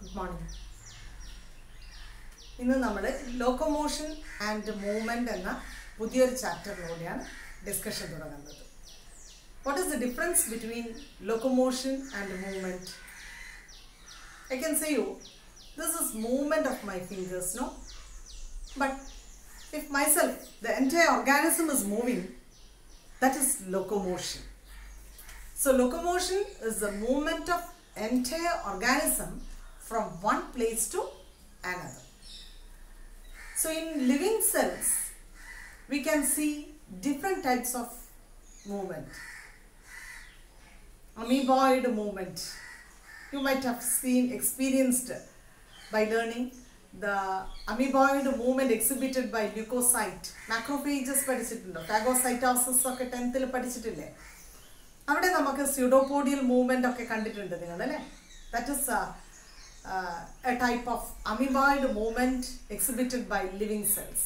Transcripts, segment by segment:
Good morning ഇന്ന് നമ്മൾ locomotion and movement എന്ന പുതിയൊരു ചാപ്റ്ററിലൂടെയാണ് ഡിസ്കഷൻ തുടങ്ങുന്നത് what is the difference between locomotion and movement I can say you this is movement of my fingers no but if myself, the entire organism is moving, that is locomotion. So locomotion is the movement of entire organism from one place to another. So in living cells, we can see different types of movement. Amoeboid movement. You might have seen, experienced by learning the amoeboid movement exhibited by leukocyte. Macrophages പഠിച്ചിട്ടുണ്ടോ phagocytosis ഒക്കെ ടെൻത്തിൽ പഠിച്ചിട്ടില്ലേ അവിടെ നമുക്ക് സ്യൂഡോപോഡിയൽ movement ഒക്കെ കണ്ടിട്ടുണ്ട് നിങ്ങൾ അല്ലേ that is a type of amoeboid movement exhibited by living cells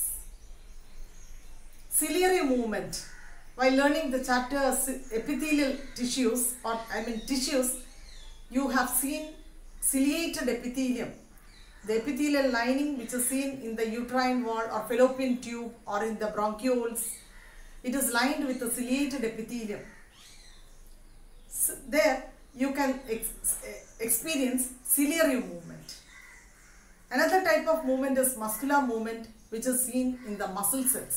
ciliary movement while learning the chapter ci- epithelial tissues or i mean tissues you have seen ciliated epithelium the epithelial lining which is seen in the uterine wall or fallopian tube or in the bronchioles it is lined with a ciliated epithelium S- there you can ex- eh, experience ciliary movement another type of movement is muscular movement which is seen in the muscle cells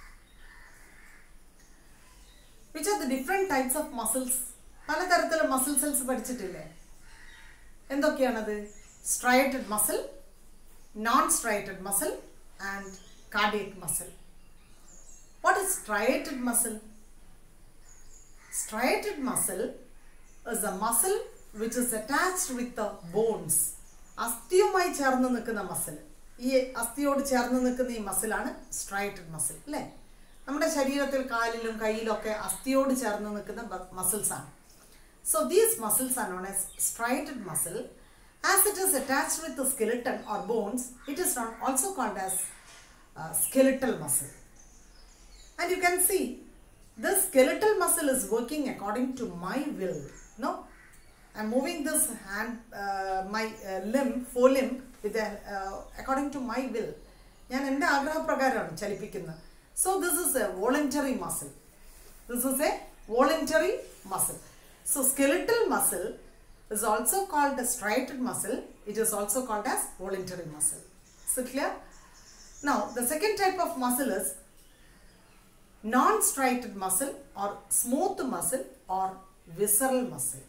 which are the different types of muscles പലതരത്തിലുള്ള muscle cells പഠിച്ചിട്ടില്ലേ എന്തൊക്കെയാണത് striated muscle non striated muscle and cardiac muscle what is striated muscle striated muscle is a muscle which is attached with the bones അസ്ഥിയുമായി ചേർന്ന് നിൽക്കുന്ന muscle ഈ അസ്ഥിയോട് ചേർന്ന് നിൽക്കുന്ന ഈ മസിലാണ് സ്ട്രൈറ്റഡ് മസിൽ അല്ലേ നമ്മുടെ ശരീരത്തിൽ കാലിലും കയ്യിലും ഒക്കെ അസ്ഥിയോട് ചേർന്ന് നിൽക്കുന്ന മസിൽസ് ആണ് so these muscles are known as striated muscle as it is attached with skeleton or bones it is known also called as skeletal muscle and you can see this skeletal muscle is working according to my will no i'm moving this hand uh, my uh, limb forelimb with a, uh, according to my will ഞാൻ എൻ്റെ ആഗ്രഹപ്രകാരമാണ് ചലിപ്പിക്കുന്നത് so this is a voluntary muscle this is a voluntary muscle so skeletal muscle is also called a striated muscle it is also called as voluntary muscle is it clear now the second type of muscle is non-striated muscle or smooth muscle or visceral muscle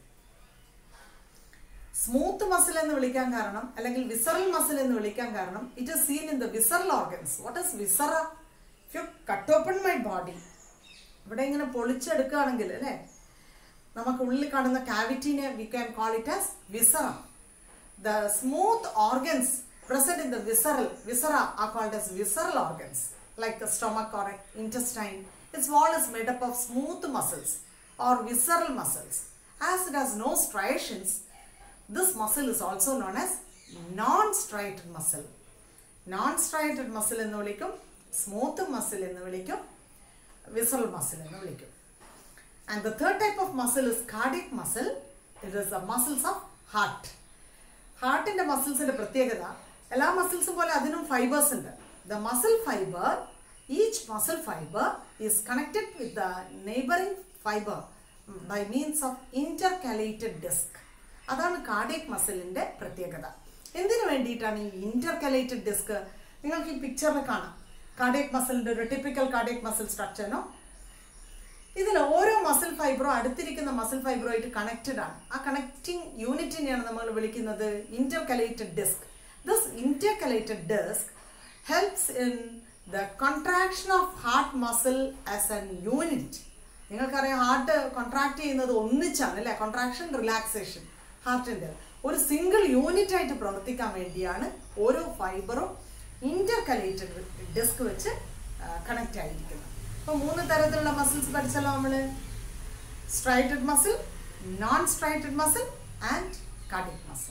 smooth muscle എന്ന് വിളിക്കാൻ കാരണം അല്ലെങ്കിൽ visceral muscle എന്ന് വിളിക്കാൻ കാരണം it is seen in the visceral organs what is viscera if you cut open my body ഇവിടെ ഇങ്ങനെ പൊളിച്ചെടുക്കുകയാണെങ്കിൽ അല്ലേ നമുക്ക് ഉള്ളിൽ കാണുന്ന കാവിറ്റീനെ we can call it as viscera the smooth organs present in the visceral viscera are called as visceral organs like the stomach or intestine its wall is made up of smooth muscles or visceral muscles as it has no striations this muscle is also known as non-striated muscle non-striated muscle എന്ന് വിളിക്കും smooth muscle എന്ന് വിളിക്കും visceral muscle എന്ന് വിളിക്കും and the third type of muscle is cardiac muscle it is the muscles of heart ഹാർട്ടിന്റെ മസിൽസിന്റെ പ്രത്യേകത എല്ലാ മസിൽസും പോലെ അതിനും ഫൈബേഴ്സ് ഉണ്ട് the muscle fibre each muscle fibre is connected with the neighbouring fibre by means of intercalated disc അതാണ് cardiac മസിലിന്റെ പ്രത്യേകത എന്തിനു വേണ്ടിയിട്ടാണ് ഈ ഇന്റർകലേറ്റഡ് ഡിസ്ക് നിങ്ങൾക്ക് ഈ പിക്ചറിൽ കാണാം കാർഡിയക് മസിലിന്റെ ഒരു ടിപ്പിക്കൽ കാർഡിയക് മസിൽ സ്ട്രക്ചറിനോ ഇതിൽ ഓരോ മസിൽ ഫൈബറും അടുത്തിരിക്കുന്ന മസിൽ ഫൈബറുമായിട്ട് കണക്റ്റഡ് ആണ് ആ കണക്റ്റിംഗ് യൂണിറ്റിനെയാണ് നമ്മൾ വിളിക്കുന്നത് intercalated disc this intercalated disc helps in the contraction of heart muscle as an unit നിങ്ങൾക്കറിയാം ഹാർട്ട് കോൺട്രാക്ട് ചെയ്യുന്നത് ഒന്നിച്ചാണ് അല്ലേ കോൺട്രാക്ഷൻ റിലാക്സേഷൻ ഹാർട്ടിൻ്റെ ഒരു സിംഗിൾ യൂണിറ്റ് ആയിട്ട് പ്രവർത്തിക്കാൻ വേണ്ടിയാണ് ഓരോ ഫൈബറും ഇന്റർകലേറ്റഡ് ഡിസ്ക് വെച്ച് കണക്റ്റ് ആയിരിക്കുന്നത് അപ്പോൾ മൂന്ന് തരത്തിലുള്ള മസിൽസ് പഠിച്ചല്ലോ നമ്മൾ striated muscle non striated muscle and cardiac muscle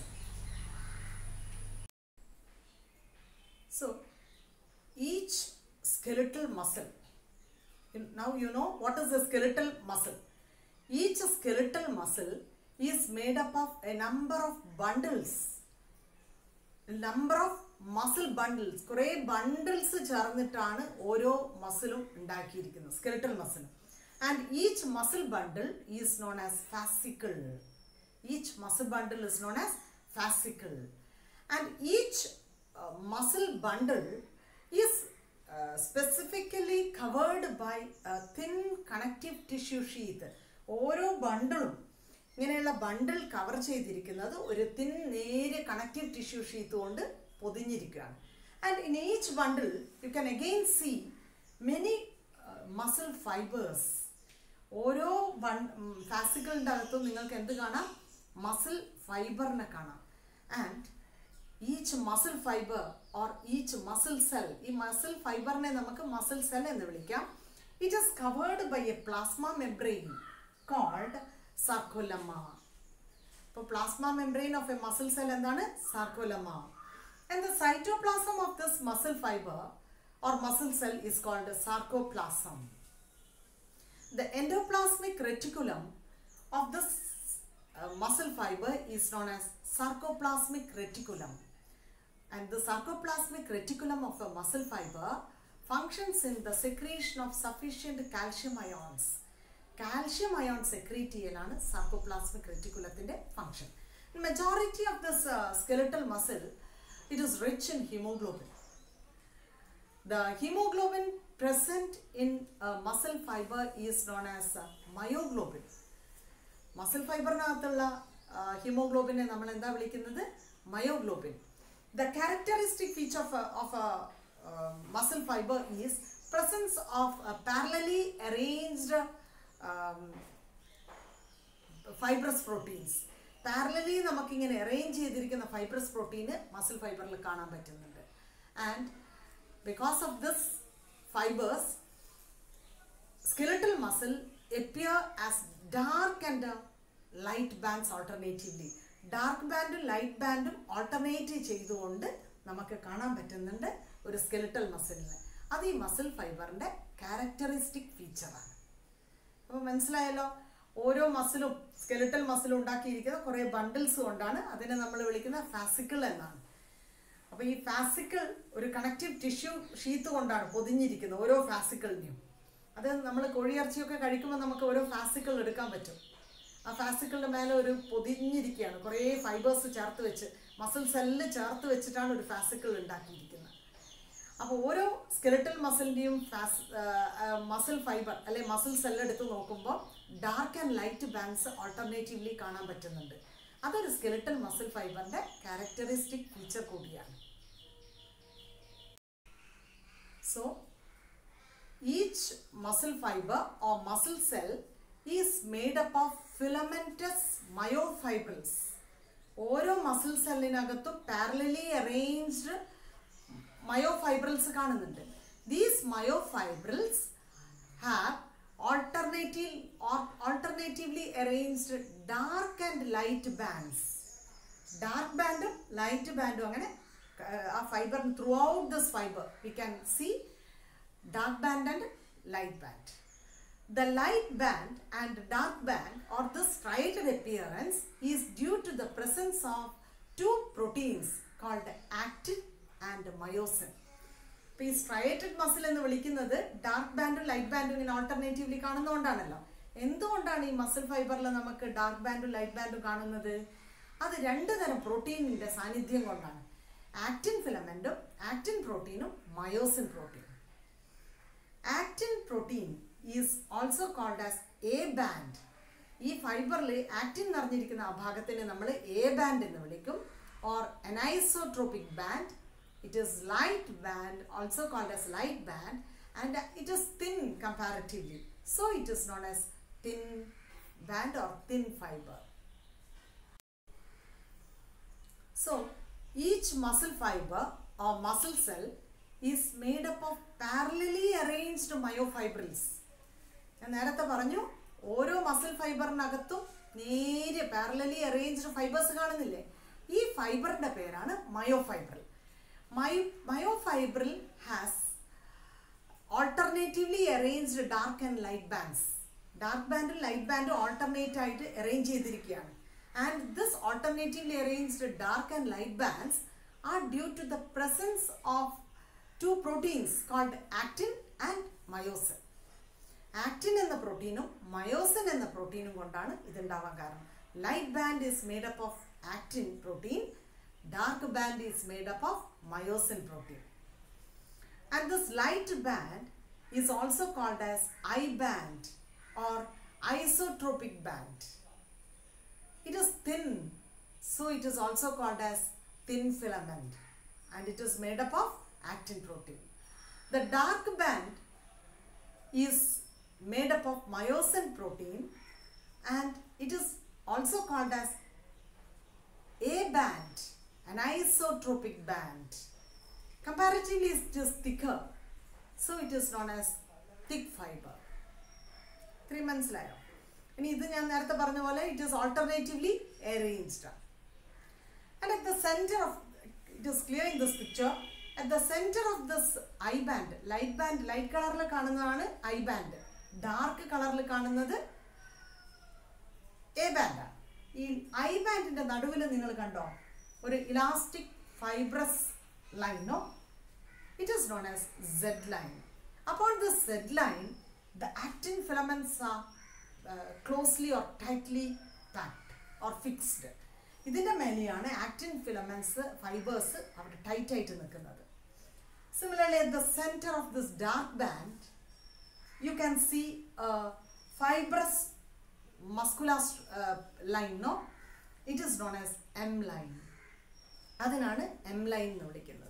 so each skeletal muscle now you know what is a skeletal muscle each skeletal muscle is made up of a number of bundles number of muscle bundles കുറേ bundles ചേർന്നിട്ടാണ് ഓരോ മസിലും ഉണ്ടാക്കിയിരിക്കുന്നത് skeletal muscle and each muscle bundle is known as fascicle each muscle bundle is known as fascicle and each muscle bundle is specifically covered by thin connective tissue sheath ഓരോ ബണ്ടിളും ഇങ്ങനെയുള്ള ബണ്ടിൽ cover ചെയ്തിരിക്കുന്നത് ഒരു thin നേരിയ connective tissue sheath കൊണ്ട് പൊതിഞ്ഞിരിക്കുകയാണ് and in each bundle you can again see many muscle fibres ഓരോ ബൺ ഫാസിക്കളുടെ അകത്തും നിങ്ങൾക്ക് എന്ത് കാണാം മസിൽ ഫൈബറിനെ കാണാം and each muscle fibre or each muscle cell ഈ മസിൽ ഫൈബറിനെ നമുക്ക് മസിൽ സെൽ എന്ന് വിളിക്കാം it is covered by a plasma membrane called sarcolemma ഇപ്പോൾ plasma membrane of a muscle cell എന്താണ് sarcolemma and the cytoplasm of this muscle fibre or muscle cell is called sarcoplasm The endoplasmic reticulum of this uh, muscle fiber is known as sarcoplasmic reticulum. And the sarcoplasmic reticulum of a muscle fiber functions in the secretion of sufficient calcium ions. Calcium ion secrete ചെയ്യലാണ് sarcoplasmic റെറ്റിക്കുലത്തിൻ്റെ function majority of this skeletal muscle it is rich in haemoglobin The hemoglobin present in a muscle fiber is known as uh, myoglobin. Muscle ഫൈബറിനകത്തുള്ള ഹിമോഗ്ലോബിനെ നമ്മൾ എന്താ വിളിക്കുന്നത് myoglobin the characteristic feature of of muscle fibre is presence of parallelly arranged fibrous proteins parallelly നമുക്കിങ്ങനെ arrange ചെയ്തിരിക്കുന്ന fibrous protein muscle ഫൈബറിൽ കാണാൻ പറ്റുന്നുണ്ട് and because of this fibers skeletal muscle appear as dark and uh, light bands alternatively dark ബാൻഡും light ബാൻഡും alternate ചെയ്തുകൊണ്ട് നമുക്ക് കാണാൻ പറ്റുന്നുണ്ട് ഒരു സ്കെലിറ്റൽ മസിലിന് അത് ഈ മസിൽ ഫൈബറിൻ്റെ ക്യാരക്ടറിസ്റ്റിക് ഫീച്ചറാണ് അപ്പോൾ മനസ്സിലായല്ലോ ഓരോ മസിലും സ്കെലിറ്റൽ മസിലും ഉണ്ടാക്കിയിരിക്കുന്ന കുറേ ബണ്ടിൽസ് കൊണ്ടാണ് അതിനെ നമ്മൾ വിളിക്കുന്ന ഫാസിക്കിൾ എന്നാണ് അപ്പോൾ ഈ ഫാസിക്കിൾ ഒരു കണക്റ്റീവ് ടിഷ്യൂ ഷീത്ത് കൊണ്ടാണ് പൊതിഞ്ഞിരിക്കുന്നത് ഓരോ ഫാസിക്കിളിനെയും അത് നമ്മൾ കോഴിയിറച്ചിയൊക്കെ കഴിക്കുമ്പോൾ നമുക്ക് ഓരോ ഫാസിക്കിൾ എടുക്കാൻ പറ്റും ആ ഫാസിക്കിളിൻ്റെ മേലെ ഒരു പൊതിഞ്ഞിരിക്കുകയാണ് കുറേ ഫൈബേഴ്സ് ചേർത്ത് വെച്ച് മസിൽ സെല്ല് ചേർത്ത് വെച്ചിട്ടാണ് ഒരു ഫാസിക്കിൾ ഉണ്ടാക്കിയിരിക്കുന്നത് അപ്പോൾ ഓരോ സ്കെലിറ്റൽ മസിലിൻ്റെയും ഫാസ് മസിൽ ഫൈബർ അല്ലെ മസിൽ സെല്ല് എടുത്ത് നോക്കുമ്പോൾ dark and light bands alternatively കാണാൻ പറ്റുന്നുണ്ട് അതൊരു സ്കെലിറ്റൽ മസിൽ ഫൈബറിൻ്റെ ക്യാരക്ടറിസ്റ്റിക് ഫീച്ചർ കൂടിയാണ് so each muscle fibre or muscle cell is made up of filamentous myofibrils ഓരോ മസിൽ സെല്ലിനകത്തും പാരലലി അറേഞ്ച്ഡ് മയോഫൈബ്രിൽസ് കാണുന്നുണ്ട് these myofibrils have alternative or alternatively arranged dark and light bands dark ബാൻഡും light ബാൻഡും അങ്ങനെ ആ fibre throughout this fibre V can see dark band and light band The light band and dark band or the striated appearance is due to the presence of two proteins called actin and myosin. ഇപ്പോൾ ഈ striated muscle എന്ന് വിളിക്കുന്നത് dark ബാൻഡും light ബാൻഡും ഇങ്ങനെ alternatively കാണുന്നതുകൊണ്ടാണല്ലോ എന്തുകൊണ്ടാണ് ഈ muscle ഫൈബറിൽ നമുക്ക് dark ബാൻഡും ലൈറ്റ് ബാൻഡും കാണുന്നത് അത് രണ്ട് തരം പ്രോട്ടീനിൻ്റെ സാന്നിധ്യം കൊണ്ടാണ് ആക്റ്റിൻ ഫിലമെൻറ്റും ആക്റ്റിൻ പ്രോട്ടീനും മയോസിൻ പ്രോട്ടീനും actin protein is also called as A band ഈ ഫൈബറിൽ ആക്റ്റിൻ നിറഞ്ഞിരിക്കുന്ന ആ ഭാഗത്തിന് നമ്മൾ എ ബാൻഡ് എന്ന് വിളിക്കും or anisotropic band it is light band also called as light band and it is thin comparatively so it is known as thin band or thin fiber so each muscle fiber or muscle cell is made up of parallelly arranged myofibrils ഞാൻ നേരത്തെ പറഞ്ഞു ഓരോ muscle ഫൈബറിനകത്തും നേരിയ parallelly arranged fibres കാണുന്നില്ലേ ഈ ഫൈബറിന്റെ പേരാണ് myofibril myofibril has alternatively arranged dark and light bands dark ബാൻഡും ലൈറ്റ് ബാൻഡും ഓൾട്ടർനേറ്റ് ആയിട്ട് അറേഞ്ച് ചെയ്തിരിക്കുകയാണ് and this alternatively arranged dark and light bands are due to the presence of two proteins called actin and myosin. Actin എന്ന പ്രോട്ടീനും myosin എന്ന പ്രോട്ടീനും കൊണ്ടാണ് ഇതുണ്ടാവാൻ കാരണം light band is made up of actin protein dark band is made up of myosin protein And this light band is also called as I band or isotropic band. It is thin, so it is also called as thin filament and it is made up of actin protein. The dark band is made up of myosin protein and it is also called as A band, an isotropic band. Comparatively, it is thicker, so it is known as thick fiber. Three മനസ്സിലായോ ഇനി ഇത് ഞാൻ നേരത്തെ പറഞ്ഞ പോലെ it is alternatively arranged and at the centre of it is clear in this picture at the centre of this I band light band light കളറിൽ കാണുന്നതാണ് I band dark കളറിൽ കാണുന്നത് എ ബാൻഡാണ് ഈ ഐ ബാൻഡിൻ്റെ നടുവിൽ നിങ്ങൾ കണ്ടോ ഒരു ഇലാസ്റ്റിക് ഫൈബ്രസ് ലൈനോ it is known as Z line. Upon this Z line, the actin filaments are uh, closely or tightly packed or fixed. ഇതിൻ്റെ മേലെയാണ് ആക്ടിൻ ഫിലമെന്റ്സ് ഫൈബേഴ്സ് അവിടെ ടൈറ്റ് ആയിട്ട് നിൽക്കുന്നത് similarly at the centre of this dark band you can see fibrous muscular line no it is known as M line അതിനാണ് M line എന്ന് വിളിക്കുന്നത്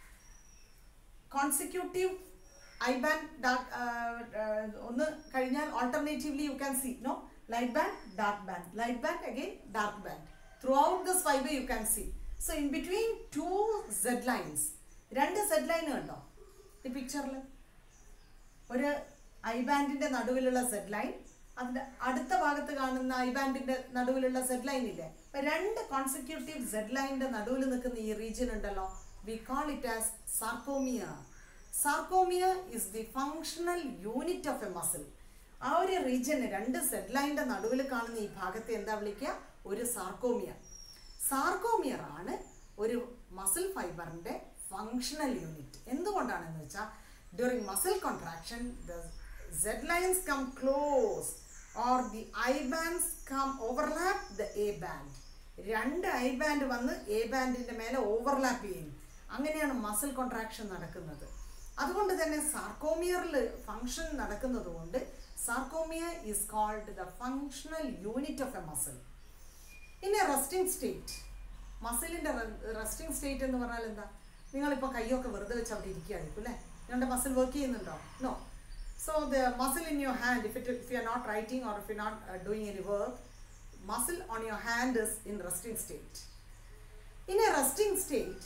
consecutive I band ഒന്ന് കഴിഞ്ഞാൽ alternatively you can see no light band dark band light band again dark band throughout this fibre you can see so in between two Z lines രണ്ട് Z line കണ്ടോ ഈ പിക്ചറിൽ ഒരു I ബാൻഡിന്റെ നടുവിലുള്ള Z line അതിന്റെ അടുത്ത ഭാഗത്ത് കാണുന്ന ഐ ബാൻഡിന്റെ നടുവിലുള്ള സെഡ് ലൈൻ ഇല്ലേ അപ്പൊ രണ്ട് കോൺസിക്യൂട്ടീവ് സെഡ് ലൈനിന്റെ നടുവിൽ നിൽക്കുന്ന ഈ റീജിയൻ ഉണ്ടല്ലോ we call it as sarcomere sarcomere is the functional unit of a muscle ആ ഒരു റീജിയന് രണ്ട് സെഡ് ലൈനിന്റെ നടുവിൽ കാണുന്ന ഈ ഭാഗത്തെ എന്താ വിളിക്കുക ഒരു സാർക്കോമിയ സാർക്കോമിയർ ആണ് ഒരു മസിൽ ഫൈബറിന്റെ ഫങ്ഷണൽ യൂണിറ്റ് എന്തുകൊണ്ടാണെന്ന് വെച്ചാൽ during muscle contraction the Z lines come close or the I bands come overlap the A band രണ്ട് ഐ ബാൻഡ് വന്ന് എ ബാൻഡിന്റെ മേലെ ഓവർലാപ്പ് ചെയ്യും അങ്ങനെയാണ് മസിൽ കോൺട്രാക്ഷൻ നടക്കുന്നത് അതുകൊണ്ട് തന്നെ സാർക്കോമിയറിൽ ഫങ്ഷൻ നടക്കുന്നത് കൊണ്ട് sarcomere is called the functional unit of a muscle in a resting state മസിലിൻ്റെ റെസ്റ്റിംഗ് സ്റ്റേറ്റ് എന്ന് പറഞ്ഞാൽ എന്താ നിങ്ങളിപ്പോൾ കൈയൊക്കെ വെറുതെ വെച്ച് അവിടെ ഇരിക്കുകയായിരിക്കും അല്ലേ നിങ്ങളുടെ മസിൽ വർക്ക് ചെയ്യുന്നുണ്ടോ no so the muscle in your hand if it if you are not writing or if you not doing any work muscle on your hand is in resting state. In a resting state,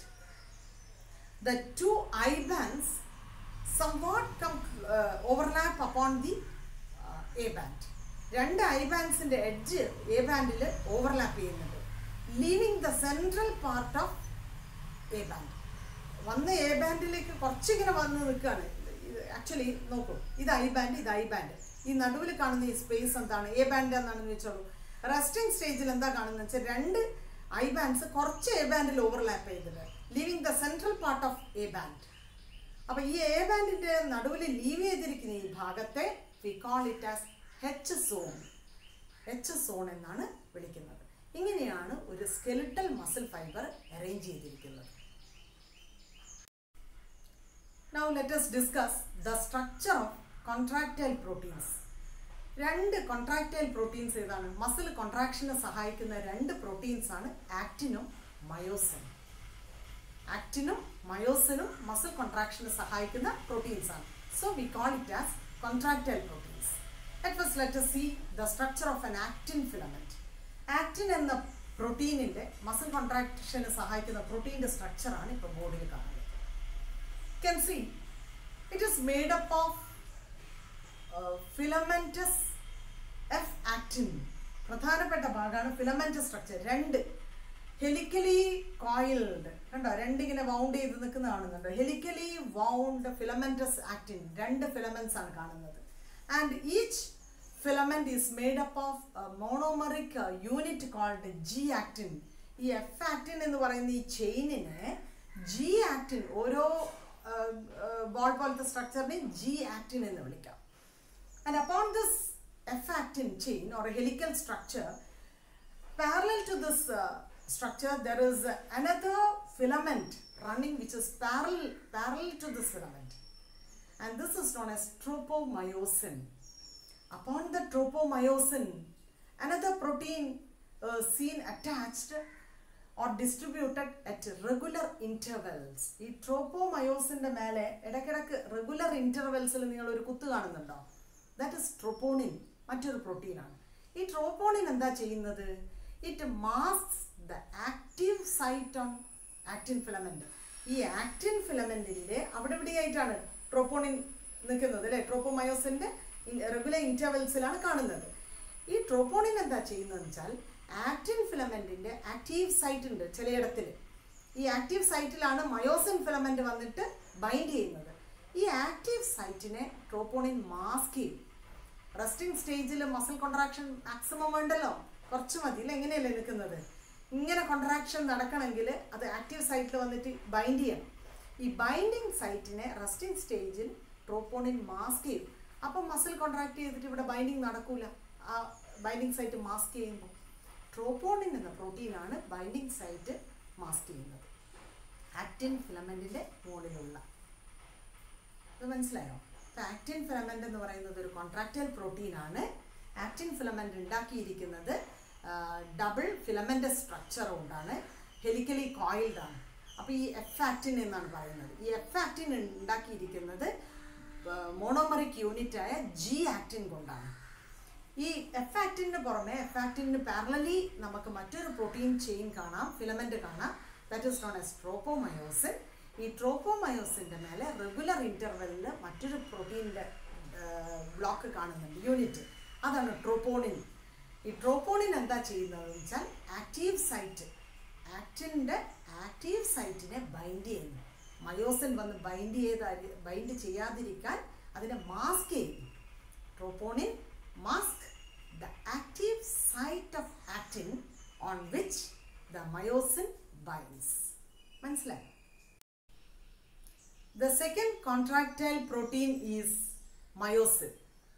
the two eye bands somewhat come uh, overlap upon the uh, A band. രണ്ട് I ബാൻഡ്സിന്റെ edge A ബാൻഡിൽ overlap ചെയ്യുന്നുണ്ട് leaving the central part of A band വന്ന് A ബാൻഡിലേക്ക് കുറച്ചിങ്ങനെ വന്ന് നിൽക്കുകയാണ് actually നോക്കൂ ഇത് ഐ ബാൻഡ് ഇത് ഐ ബാൻഡ് ഈ നടുവിൽ കാണുന്ന ഈ സ്പേസ് എന്താണ് എ ബാൻഡ് എന്നാണെന്ന് വെച്ചോളൂ റെസ്റ്റിംഗ് സ്റ്റേജിൽ എന്താ കാണുന്നത് വെച്ചാൽ രണ്ട് ഐ ബാൻഡ്സ് കുറച്ച് എ ബാൻഡിൽ ഓവർലാപ്പ് ചെയ്തിട്ട് leaving the central part of A band അപ്പോൾ ഈ എ ബാൻഡിന്റെ നടുവിൽ ലീവ് ചെയ്തിരിക്കുന്ന ഈ ഭാഗത്തെ we call it as H zone H zone എന്നാണ് വിളിക്കുന്നത് ഇങ്ങനെയാണ് ഒരു സ്കെലിട്ടൽ മസിൽ ഫൈബർ അറേഞ്ച് ചെയ്തിരിക്കുന്നത് now let us discuss the structure of contractile proteins രണ്ട് കോൺട്രാക്റ്റൈൽ പ്രോട്ടീൻസ് ഏതാണ് മസിൽ കോൺട്രാക്ഷന് സഹായിക്കുന്ന രണ്ട് പ്രോട്ടീൻസ് ആണ് ആക്റ്റിനും മയോസിനും ആക്റ്റിനും മയോസിനും മസിൽ കോൺട്രാക്ഷന് സഹായിക്കുന്ന പ്രോട്ടീൻസ് ആണ് so we call it as contractile proteins at first let see the structure of an actin filament actin എന്ന പ്രോട്ടീനിന്റെ മസിൽ കോൺട്രാക്ഷന് സഹായിക്കുന്ന പ്രോട്ടീൻ്റെ സ്ട്രക്ചറാണ് ഇപ്പോൾ ബോഡിയിൽ കാണുന്നത് can see it is made up of uh, filamentous F actin പ്രധാനപ്പെട്ട ഭാഗമാണ് ഫിലമെന്റ് സ്ട്രക്ചർ രണ്ട് ഹെലിക്കലി കോയിൽഡ് കണ്ടോ രണ്ട് ഇങ്ങനെ വൗണ്ട് ചെയ്ത് നിൽക്കുന്ന കാണുന്നുണ്ടോ ഹെലിക്കലി വൗണ്ട് ഫിലമെന്റസ് ആക്ടിൻ രണ്ട് ഫിലമെന്റ്സ് ആണ് കാണുന്നത് and each filament is made up of monomeric unit called G actin ഈ എഫ് ആക്ടിൻ എന്ന് പറയുന്ന ഈ ചെയിനിനെ ജി ആക്ടിൻ ഓരോ ബോൾ പോലത്തെ സ്ട്രക്ചറിനെയും ജി ആക്ടിൻ എന്ന് വിളിക്കാം and upon this F actin chain or helical structure parallel to this uh, structure there is uh, another filament running which is parallel parallel to this filament and this is known as tropomyosin upon the tropomyosin another protein uh, seen attached or distributed at regular intervals ഈ ട്രോപ്പോമയോസിന്റെ മേലെ ഇടയ്ക്കിടയ്ക്ക് regular ഇന്റർവെൽസിൽ നിങ്ങൾ ഒരു കുത്ത് കാണുന്നുണ്ടോ that is troponin മറ്റൊരു പ്രോട്ടീനാണ് ഈ troponin എന്താ ചെയ്യുന്നത് it masks the active site on actin filament ഈ ആക്റ്റിൻ ഫിലമെന്റിന്റെ അവിടെ ഇവിടെയായിട്ടാണ് ട്രോപ്പോണിൻ നിൽക്കുന്നത് അല്ലെ ട്രോപ്പോമയോസിന്റെ റെഗുലർ ഇന്റർവെൽസിലാണ് കാണുന്നത് ഈ ട്രോപ്പോണിൻ എന്താ ചെയ്യുന്നതെന്ന് വെച്ചാൽ ആക്റ്റിൻ ഫിലമെന്റിന്റെ ആക്റ്റീവ് സൈറ്റ് ഉണ്ട് ചിലയിടത്തിൽ ഈ ആക്റ്റീവ് സൈറ്റിലാണ് മയോസിൻ ഫിലമെന്റ് വന്നിട്ട് ബൈൻഡ് ചെയ്യുന്നത് ഈ ആക്റ്റീവ് സൈറ്റിനെ ട്രോപ്പോണിൻ മാസ്ക് ചെയ്യും റെസ്റ്റിംഗ് സ്റ്റേജിൽ മസിൽ കൊൺട്രാക്ഷൻ മാക്സിമം വേണ്ടല്ലോ കുറച്ച് മതി അല്ല എങ്ങനെയല്ലേ നിൽക്കുന്നത് ഇങ്ങനെ കൊൺട്രാക്ഷൻ നടക്കണമെങ്കിൽ അത് ആക്റ്റീവ് സൈറ്റിൽ വന്നിട്ട് ബൈൻഡ് ചെയ്യണം ഈ ബൈൻഡിങ് സൈറ്റിനെ റെസ്റ്റിംഗ് സ്റ്റേജിൽ ട്രോപ്പോണിൻ മാസ്ക് ചെയ്യും അപ്പം മസിൽ കോൺട്രാക്ട് ചെയ്തിട്ട് ഇവിടെ ബൈൻഡിങ് നടക്കൂല ആ ബൈൻഡിങ് സൈറ്റ് മാസ്ക് ചെയ്യുമ്പോൾ ട്രോപ്പോണിൻ എന്ന പ്രോട്ടീനാണ് ബൈൻഡിങ് സൈറ്റ് മാസ്ക് ചെയ്യുന്നത് ആക്റ്റിൻ ഫിലമെൻറ്റിൻ്റെ മുകളിലുള്ള ഇത് മനസ്സിലായോ ആക്റ്റിൻ ഫിലമെൻ്റ് എന്ന് പറയുന്നത് ഒരു കോൺട്രാക്റ്റൽ പ്രോട്ടീനാണ് ആക്റ്റിൻ ഫിലമെൻ്റ് ഉണ്ടാക്കിയിരിക്കുന്നത് ഡബിൾ ഫിലമെൻ്റ് സ്ട്രക്ചർ കൊണ്ടാണ് ഹെലിക്കലി കോയിൽഡ് ആണ് അപ്പോൾ ഈ എഫ് ആക്റ്റിൻ എന്നാണ് പറയുന്നത് ഈ എഫ് ആക്റ്റിൻ ഉണ്ടാക്കിയിരിക്കുന്നത് മോണോമറിക് യൂണിറ്റ് ആയ ജി ആക്റ്റിൻ കൊണ്ടാണ് ഈ എഫ് ആക്റ്റിന് പുറമെ എഫ് ആക്റ്റിന് പാരലലി നമുക്ക് മറ്റൊരു പ്രോട്ടീൻ ചെയിൻ കാണാം ഫിലമെന്റ് കാണാം that is known as tropomyosin ഈ ട്രോപ്പോമയോസിൻ്റെ മേലെ റെഗുലർ ഇൻ്റർവെല്ലിൽ മറ്റൊരു പ്രോട്ടീൻ്റെ ബ്ലോക്ക് കാണുന്നുണ്ട് യൂണിറ്റ് അതാണ് ട്രോപ്പോണിൻ ഈ ട്രോപ്പോണിൻ എന്താ ചെയ്യുന്നതെന്ന് വെച്ചാൽ ആക്റ്റീവ് സൈറ്റ് ആക്റ്റിൻ്റെ ആക്റ്റീവ് സൈറ്റിനെ ബൈൻഡ് ചെയ്യുന്നു മയോസിൻ വന്ന് ബൈൻഡ് ചെയ്ത് ബൈൻഡ് ചെയ്യാതിരിക്കാൻ അതിനെ മാസ്ക് ചെയ്യും troponin mask the active site of actin on which the myosin binds. മനസ്സിലായി The second contractile protein is myosin.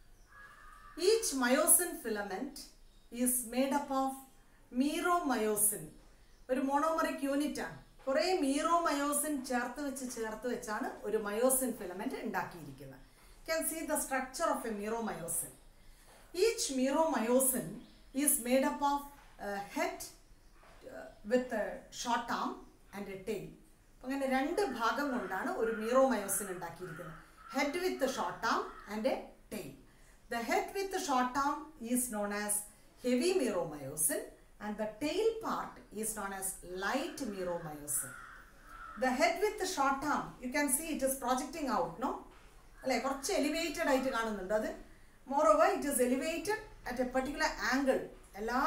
Each myosin filament is made up of meromyosin. ഒരു monomeric unit ആണ് കുറേ meromyosin ചേർത്ത് വെച്ച് ചേർത്ത് വെച്ചാണ് ഒരു മയോസിൻ ഫിലമെന്റ് ഉണ്ടാക്കിയിരിക്കുന്നത് can see the structure of a meromyosin each meromyosin is made up of a head uh, with a short arm and a tail. അങ്ങനെ രണ്ട് ഭാഗം കൊണ്ടാണ് ഒരു മീറോമയോസിൻ ഉണ്ടാക്കിയിരിക്കുന്നത് head with short arm and a tail the head with short arm is known as heavy meromyosin and the tail part is known as light meromyosin the head with short arm you can see it is projecting out no അല്ലേ കുറച്ച് elevated ആയിട്ട് കാണുന്നുണ്ട് അത് moreover it is elevated at a particular angle എല്ലാ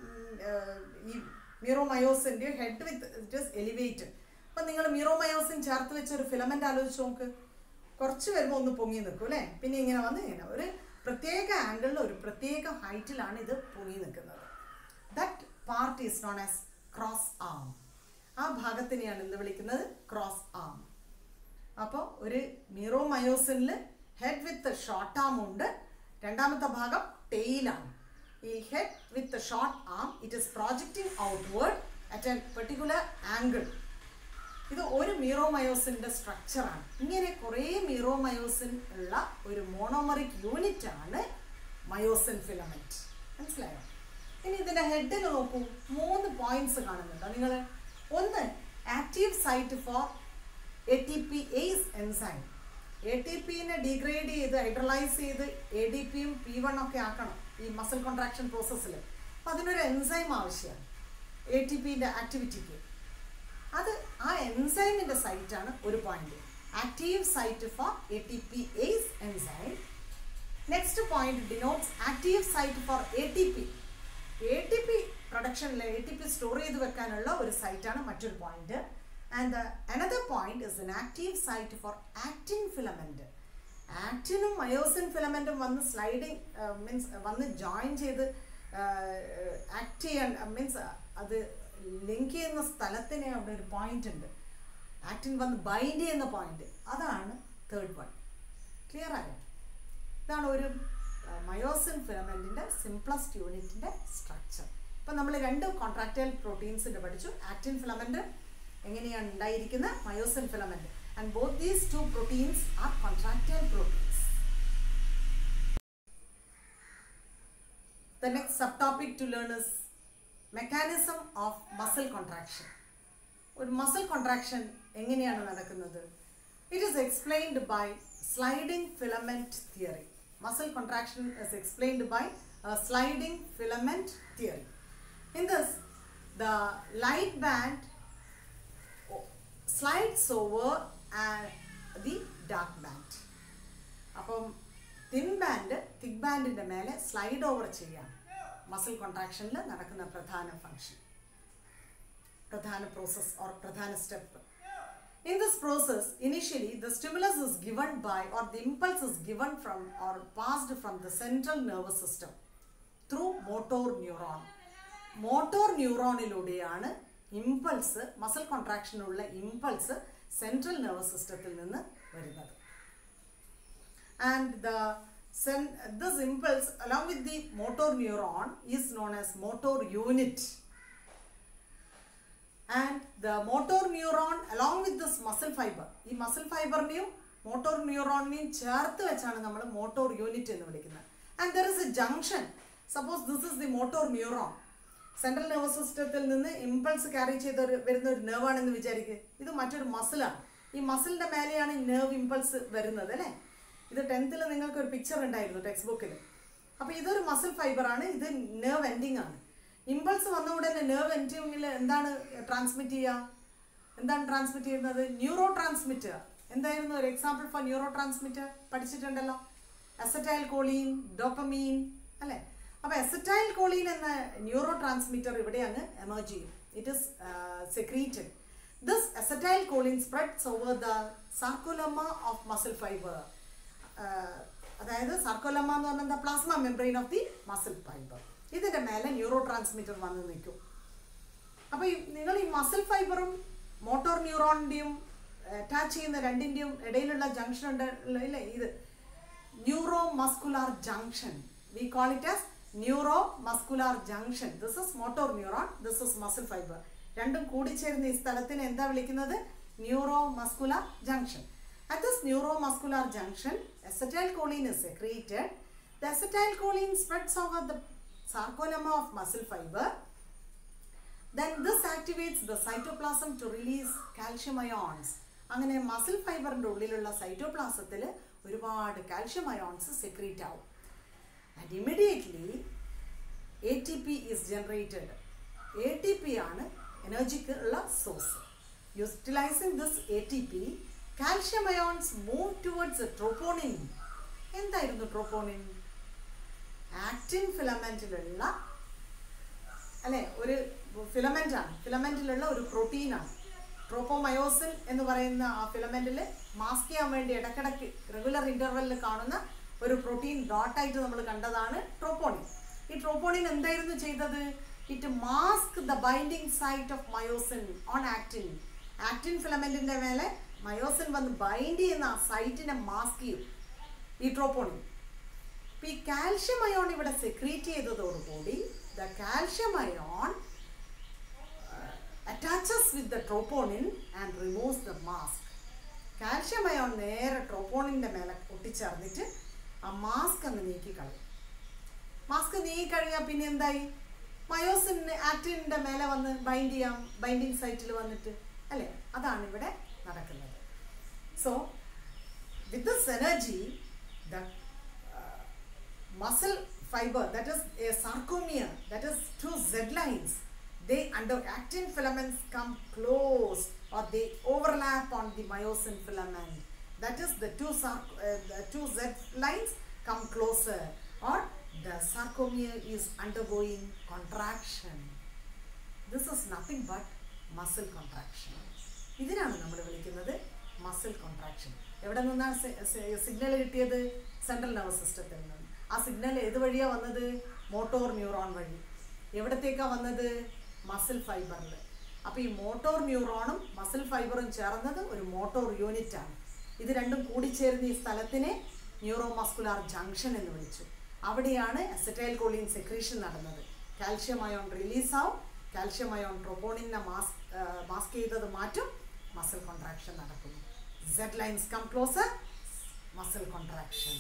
ഈ മീറോമയോസിൻ്റെ head with it is elevated അപ്പം നിങ്ങൾ മീറോമയോസിൻ ചേർത്ത് വെച്ച ഒരു ഫിലമെൻ്റ് ആലോചിച്ച് നോക്ക് കുറച്ച് വരുമ്പോൾ ഒന്ന് പൊങ്ങി നിൽക്കും അല്ലേ പിന്നെ ഇങ്ങനെ വന്ന് ഇങ്ങനെ ഒരു പ്രത്യേക ആംഗിളിൽ ഒരു പ്രത്യേക ഹൈറ്റിലാണ് ഇത് പൊങ്ങി നിൽക്കുന്നത് that part is known as cross arm ആ ഭാഗത്തിനെയാണ് എന്ത് വിളിക്കുന്നത് ക്രോസ് ആം അപ്പോൾ ഒരു മീറോമയോസിനിൽ ഹെഡ് വിത്ത് ഷോർട്ട് ആം ഉണ്ട് രണ്ടാമത്തെ ഭാഗം ടെയിലാണ് ഈ head with short arm it is projecting outward at a particular angle ഇത് ഒരു മീറോമയോസിൻ്റെ സ്ട്രക്ചറാണ് ഇങ്ങനെ കുറേ മീറോമയോസിൻ ഉള്ള ഒരു മോണോമറിക് യൂണിറ്റ് ആണ് മയോസിൻ ഫിലമെന്റ് മനസ്സിലായോ ഇനി ഇതിൻ്റെ ഹെഡിൽ നോക്കൂ മൂന്ന് പോയിന്റ്സ് കാണുന്നുണ്ടോ നിങ്ങൾ ഒന്ന് active site for A T P ase enzyme A T പിനെ ഡിഗ്രേഡ് ചെയ്ത് ഹൈഡ്രലൈസ് ചെയ്ത് എ ഡി പിയും പി വൺ ഒക്കെ ആക്കണം ഈ മസിൽ കോൺട്രാക്ഷൻ പ്രോസസ്സിൽ അപ്പം അതിനൊരു എൻസൈം ആവശ്യമാണ് എ ടി പിൻ്റെ ആക്ടിവിറ്റിക്ക് അത് ആ എൻസൈമിൻ്റെ സൈറ്റാണ് ഒരു point active site for A T P ase enzyme next point denotes active site for A T P A T P പ്രൊഡക്ഷനിൽ എ ടി പി സ്റ്റോർ ചെയ്ത് വെക്കാനുള്ള ഒരു സൈറ്റാണ് മറ്റൊരു point and another point is an active site for actin filament ആക്റ്റിനും myosin ഫിലമെന്റും വന്ന് sliding means വന്ന് ജോയിൻ ചെയ്ത് ആക്ട് ചെയ്യാൻ മീൻസ് അത് ലിങ്ക് ചെയ്യുന്ന സ്ഥലത്തിന് അവിടെ ഒരു പോയിന്റ് ഉണ്ട് ആക്റ്റിൻ വന്ന് ബൈൻഡ് ചെയ്യുന്ന പോയിന്റ് അതാണ് തേർഡ് വൺ ക്ലിയർ ആയോ ഇതാണ് ഒരു മയോസിൻ ഫിലമെൻറ്റിൻ്റെ സിംപ്ലസ്റ്റ് യൂണിറ്റിൻ്റെ സ്ട്രക്ചർ ഇപ്പം നമ്മൾ രണ്ട് കോൺട്രാക്റ്റൈൽ പ്രോട്ടീൻസിൻ്റെ പഠിച്ചു ആക്റ്റിൻ ഫിലമെൻറ്റ് എങ്ങനെയാണ് ഉണ്ടായിരിക്കുന്നത് myosin filament and both these two proteins are contractile proteins The next subtopic to learn is mechanism of muscle contraction. ഒരു മസിൽ കോൺട്രാക്ഷൻ എങ്ങനെയാണ് നടക്കുന്നത് it is explained by sliding filament theory muscle contraction is explained by sliding filament theory in this the light band slides over the dark band അപ്പം thin band thick ബാൻഡിൻ്റെ മേലെ slide over ചെയ്യാം muscle കോൺട്രാക്ഷനിൽ നടക്കുന്ന പ്രധാന function പ്രധാന process or പ്രധാന step In this process, initially the stimulus is given by or the impulse is given from or passed from the central nervous system through motor neuron. Motor ന്യൂറോണിലൂടെയാണ് impulse muscle കോൺട്രാക്ഷനുള്ള impulse central nervous സിസ്റ്റത്തിൽ നിന്ന് വരുന്നത് and the sen- this impulse along with the motor neuron is known as motor unit and the motor neuron along with this muscle fiber ഈ muscle ഫൈബറിനെയും motor ന്യൂറോണിനെയും ചേർത്ത് വെച്ചാണ് നമ്മൾ മോട്ടോർ യൂണിറ്റ് എന്ന് വിളിക്കുന്നത് and there is a junction suppose this is the motor neuron central nervous സിസ്റ്റത്തിൽ നിന്ന് ഇമ്പൾസ് ക്യാരി ചെയ്ത് ഒരു വരുന്ന ഒരു നെർവാണെന്ന് വിചാരിക്കുക ഇത് മറ്റൊരു മസിലാണ് ഈ മസിലിന്റെ മേലെയാണ് ഈ നെർവ് ഇമ്പൾസ് വരുന്നത് അല്ലേ ഇത് ടെൻത്തിൽ നിങ്ങൾക്ക് ഒരു പിക്ചർ ഉണ്ടായിരുന്നു ടെക്സ്റ്റ് ബുക്കിൽ അപ്പോൾ ഇതൊരു മസിൽ ഫൈബറാണ് ഇത് നെർവ് എൻഡിങ് ആണ് ഇമ്പൾസ് വന്ന ഉടനെ നെർവ് എൻഡിങ്ങിൽ എന്താണ് ട്രാൻസ്മിറ്റ് ചെയ്യുക എന്താണ് ട്രാൻസ്മിറ്റ് ചെയ്യുന്നത് ന്യൂറോ ട്രാൻസ്മിറ്റർ എന്തായിരുന്നു ഒരു എക്സാമ്പിൾ ഫോർ ന്യൂറോ ട്രാൻസ്മിറ്റർ പഠിച്ചിട്ടുണ്ടല്ലോ അസറ്റൈൽ കോളീൻ ഡോപ്പമീൻ അല്ലേ അപ്പോൾ അസറ്റൈൽ കോളീൻ എന്ന ന്യൂറോ ട്രാൻസ്മിറ്റർ ഇവിടെ അങ്ങ് എമേർജ് ചെയ്യും it is secreted this acetylcholine spreads over the sarcolemma of muscle fibre അതായത് സാർക്കോലമ എന്ന് പറഞ്ഞാൽ എന്താ plasma membrane of the muscle fibre ഇതിൻ്റെ മേലെ ന്യൂറോ ട്രാൻസ്മിറ്റർ വന്ന് നിൽക്കും അപ്പോൾ ഈ നിങ്ങൾ ഈ മസിൽ ഫൈബറും മോട്ടോർ ന്യൂറോണിൻ്റെയും അറ്റാച്ച് ചെയ്യുന്ന രണ്ടിൻ്റെയും ഇടയിലുള്ള ജംഗ്ഷൻ ഉണ്ട് ഇല്ലേ ഇത് neuromuscular junction we call it as neuromuscular junction this is motor neuron this is muscle fibre രണ്ടും കൂടിച്ചേരുന്ന ഈ സ്ഥലത്തിന് എന്താ വിളിക്കുന്നത് neuromuscular junction At this neuromuscular junction, acetylcholine is secreted. The acetylcholine spreads over the sarcolemma of muscle fiber. Then this activates the cytoplasm to release calcium ions. അങ്ങനെ muscle ഫൈബറിൻ്റെ ഉള്ളിലുള്ള സൈറ്റോപ്ലാസത്തിൽ ഒരുപാട് കാൽഷ്യം അയോൺസ് സെക്രീറ്റ് ആവും and immediately A T P is generated A T P ആണ് എനർജിക്ക് ഉള്ള source utilising this A T P calcium ions move towards troponin എന്തായിരുന്നു ട്രോപ്പോണിൻ ആക്റ്റിൻ ഫിലമെൻറ്റിലുള്ള അല്ലെ ഒരു ഫിലമെൻ്റ് ആണ് ഫിലമെൻറ്റിലുള്ള ഒരു പ്രോട്ടീനാണ് ട്രോപ്പോമയോസിൻ എന്ന് പറയുന്ന ആ ഫിലമെൻറ്റിൽ മാസ്ക് ചെയ്യാൻ വേണ്ടി ഇടയ്ക്കിടയ്ക്ക് റെഗുലർ ഇൻ്റർവെല്ലിൽ കാണുന്ന ഒരു പ്രോട്ടീൻ ഡോട്ടായിട്ട് നമ്മൾ കണ്ടതാണ് ട്രോപ്പോണിൻ ഈ ട്രോപ്പോണിൻ എന്തായിരുന്നു ചെയ്തത് it mask the binding site of myosin on actin actin ഫിലമെൻറ്റിൻ്റെ മേലെ മയോസിൻ വന്ന് ബൈൻഡ് ചെയ്യുന്ന ആ സൈറ്റിനെ മാസ്ക് ചെയ്യും ഈ ട്രോപ്പോണിൻ ഇപ്പം ഈ കാൽഷ്യം അയോൺ ഇവിടെ സെക്രീറ്റ് ചെയ്തതോടുകൂടി the calcium ion attaches with the troponin and removes the mask calcium ion നേരെ ട്രോപ്പോണിൻ്റെ മേലെ ഒട്ടിച്ചേർന്നിട്ട് ആ മാസ്ക് അങ്ങ് നീക്കി കളയും മാസ്ക് നീക്കി കഴിഞ്ഞാൽ പിന്നെ എന്തായി മയോസിൻ ആക്ടിൻ്റെ മേലെ വന്ന് ബൈൻഡ് ചെയ്യാം ബൈൻഡിങ് സൈറ്റിൽ വന്നിട്ട് അല്ലേ അതാണ് ഇവിടെ നടക്കുന്നത് so with this energy the muscle fiber that is a sarcomere that is two z lines they under actin filaments come close or they overlap on the myosin filament that is the two sarc- uh, the two z lines come closer or the sarcomere is undergoing contraction this is nothing but muscle contraction ഇതിനാണ് നമ്മൾ വിളിക്കുന്നത് muscle contraction എവിടെ നിന്നാണ് signal കിട്ടിയത് central nervous സിസ്റ്റത്തിൽ നിന്ന് ആ signal ഏത് വഴിയാണ് വന്നത് മോട്ടോർ ന്യൂറോൺ വഴി എവിടത്തേക്കാണ് വന്നത് മസിൽ ഫൈബറിൽ അപ്പോൾ ഈ മോട്ടോർ ന്യൂറോണും മസിൽ ഫൈബറും ചേർന്നത് ഒരു മോട്ടോർ യൂണിറ്റ് ആണ് ഇത് രണ്ടും കൂടിച്ചേർന്ന് ഈ സ്ഥലത്തിനെ ന്യൂറോ മസ്കുലാർ ജംഗ്ഷൻ എന്ന് വിളിച്ചു അവിടെയാണ് അസറ്റൈൽ കോളിൻ സെക്രീഷൻ നടന്നത് കാൽഷ്യം അയോൺ റിലീസ് ആവും കാൽഷ്യം അയോൺ ട്രോബോണിനെ മാസ് മാസ്ക് ചെയ്തത് മാറ്റും മസിൽ കോൺട്രാക്ഷൻ നടക്കുന്നു Z lines come closer muscle contraction.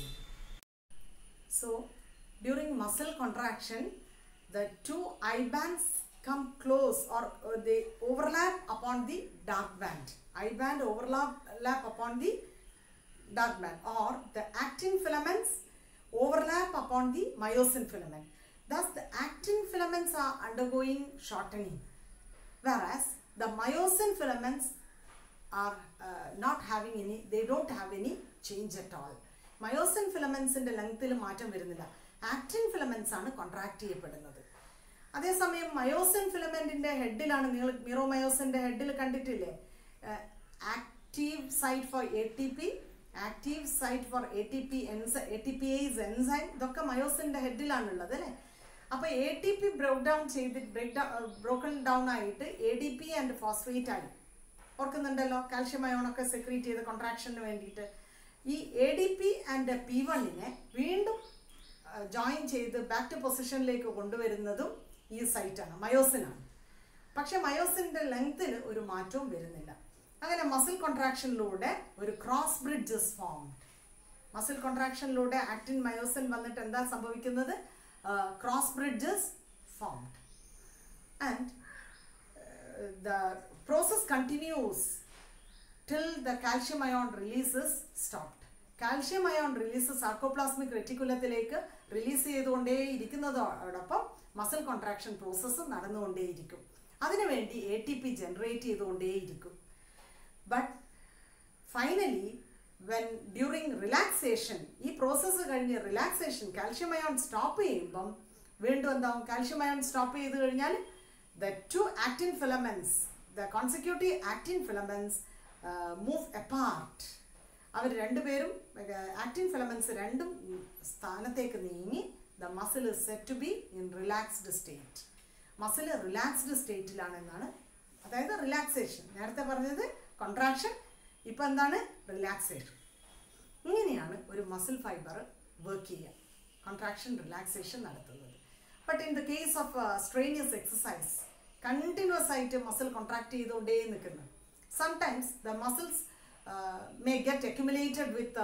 So, during muscle contraction, the two eye bands come close or uh, they overlap upon the dark band. Eye band overlap lap upon the dark band or the actin filaments overlap upon the myosin filament. Thus, the actin filaments are undergoing shortening, whereas the myosin filaments are uh, not having any, they don't have any change at all myosin ഫിലമെൻസിൻ്റെ ലെങ്ത്തിൽ മാറ്റം വരുന്നില്ല actin filaments ആണ് contract ചെയ്യപ്പെടുന്നത് അതേസമയം myosin ഫിലമെൻറ്റിൻ്റെ ഹെഡിലാണ് നിങ്ങൾ മിറോ മയോസിൻ്റെ ഹെഡിൽ കണ്ടിട്ടില്ലേ active site for A T P active site for A T P എൻസ A T P ase enzyme ഇതൊക്കെ മയോസിൻ്റെ ഹെഡിലാണുള്ളത് അല്ലേ അപ്പോൾ A T P broke down ചെയ്ത് ബ്രേക്ക് ഡൗൺ ബ്രോക്കൺ ഡൗൺ ആയിട്ട് A D P and phosphate ആയി ഓർക്കുന്നുണ്ടല്ലോ കാൽഷ്യം അയോണൊക്കെ സെക്രീറ്റ് ചെയ്ത് കോൺട്രാക്ഷന് വേണ്ടിയിട്ട് ഈ A D P and P വണ്ണിനെ വീണ്ടും ജോയിൻ ചെയ്ത് ബാക്ക് ടു പൊസിഷനിലേക്ക് കൊണ്ടുവരുന്നതും ഈ സൈറ്റാണ് മയോസിനാണ് പക്ഷെ മയോസിൻ്റെ ലെങ്ത്തിന് ഒരു മാറ്റവും വരുന്നില്ല അങ്ങനെ മസിൽ കോൺട്രാക്ഷനിലൂടെ ഒരു ക്രോസ് ബ്രിഡ്ജസ് ഫോം മസിൽ കോൺട്രാക്ഷനിലൂടെ ആക്ടിൻ മയോസിൻ വന്നിട്ട് എന്താ സംഭവിക്കുന്നത് cross bridges formed and the process continues till the calcium ion release is stopped. Calcium ion release sarcoplasmic റെറ്റിക്കുലത്തിലേക്ക് റിലീസ് ചെയ്തുകൊണ്ടേ ഇരിക്കുന്നതോടൊപ്പം മസിൽ കോൺട്രാക്ഷൻ പ്രോസസ്സ് നടന്നുകൊണ്ടേയിരിക്കും അതിനുവേണ്ടി എ ടി പി ജനറേറ്റ് ചെയ്തുകൊണ്ടേയിരിക്കും but finally when during relaxation ഈ process കഴിഞ്ഞ് relaxation calcium ion stop ചെയ്യുമ്പം വീണ്ടും എന്താവും കാൽഷ്യം അയോൺ സ്റ്റോപ്പ് ചെയ്ത് കഴിഞ്ഞാൽ the two actin filaments, the consecutive actin filaments uh, move apart. അവർ രണ്ടുപേരും ആക്ടിൻ ഫിലമെൻസ് രണ്ടും സ്ഥാനത്തേക്ക് നീങ്ങി the muscle is set to be in relaxed state muscle relaxed സ്റ്റേറ്റിലാണെന്നാണ് അതായത് റിലാക്സേഷൻ നേരത്തെ പറഞ്ഞത് കോൺട്രാക്ഷൻ ഇപ്പം എന്താണ് റിലാക്സേഷൻ ഇങ്ങനെയാണ് ഒരു മസിൽ ഫൈബർ വർക്ക് ചെയ്യുക കോൺട്രാക്ഷൻ റിലാക്സേഷൻ നടത്തുന്നത് but in the case of strenuous exercise continuous ആയിട്ട് മസിൽ കോൺട്രാക്ട് ചെയ്തുകൊണ്ടേ നിൽക്കുന്നു sometimes the muscles may get accumulated with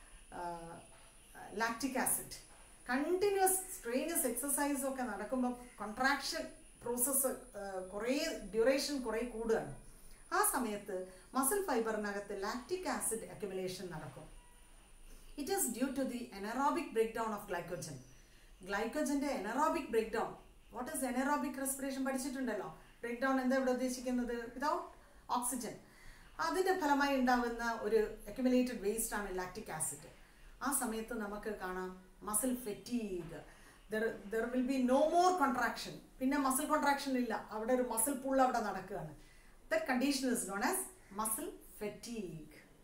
lactic acid continuous strenuous exercise ഒക്കെ നടക്കുമ്പോൾ കോൺട്രാക്ഷൻ പ്രോസസ്സ് കുറേ ഡ്യൂറേഷൻ കുറേ കൂടുകയാണ് ആ സമയത്ത് മസിൽ ഫൈബറിനകത്ത് ലാക്റ്റിക് ആസിഡ് അക്യുമുലേഷൻ നടക്കും it is due to the anaerobic break down of glycogen ഗ്ലൈക്കോജൻ്റെ anaerobic break down what is anaerobic respiration പഠിച്ചിട്ടുണ്ടല്ലോ ബ്രേക്ക് ഡൗൺ എന്താ ഇവിടെ ഉദ്ദേശിക്കുന്നത് വിതൗട്ട് ഓക്സിജൻ അതിൻ്റെ ഫലമായി ഉണ്ടാവുന്ന ഒരു അക്യുമുലേറ്റഡ് വേസ്റ്റ് ആണ് ലാക്റ്റിക് ആസിഡ് ആ സമയത്ത് നമുക്ക് കാണാം muscle fatigue there will be no more contraction പിന്നെ മസിൽ കോൺട്രാക്ഷൻ ഇല്ല അവിടെ ഒരു മസിൽ പുൾ അവിടെ നടക്കുകയാണ് that condition is known as muscle fatigue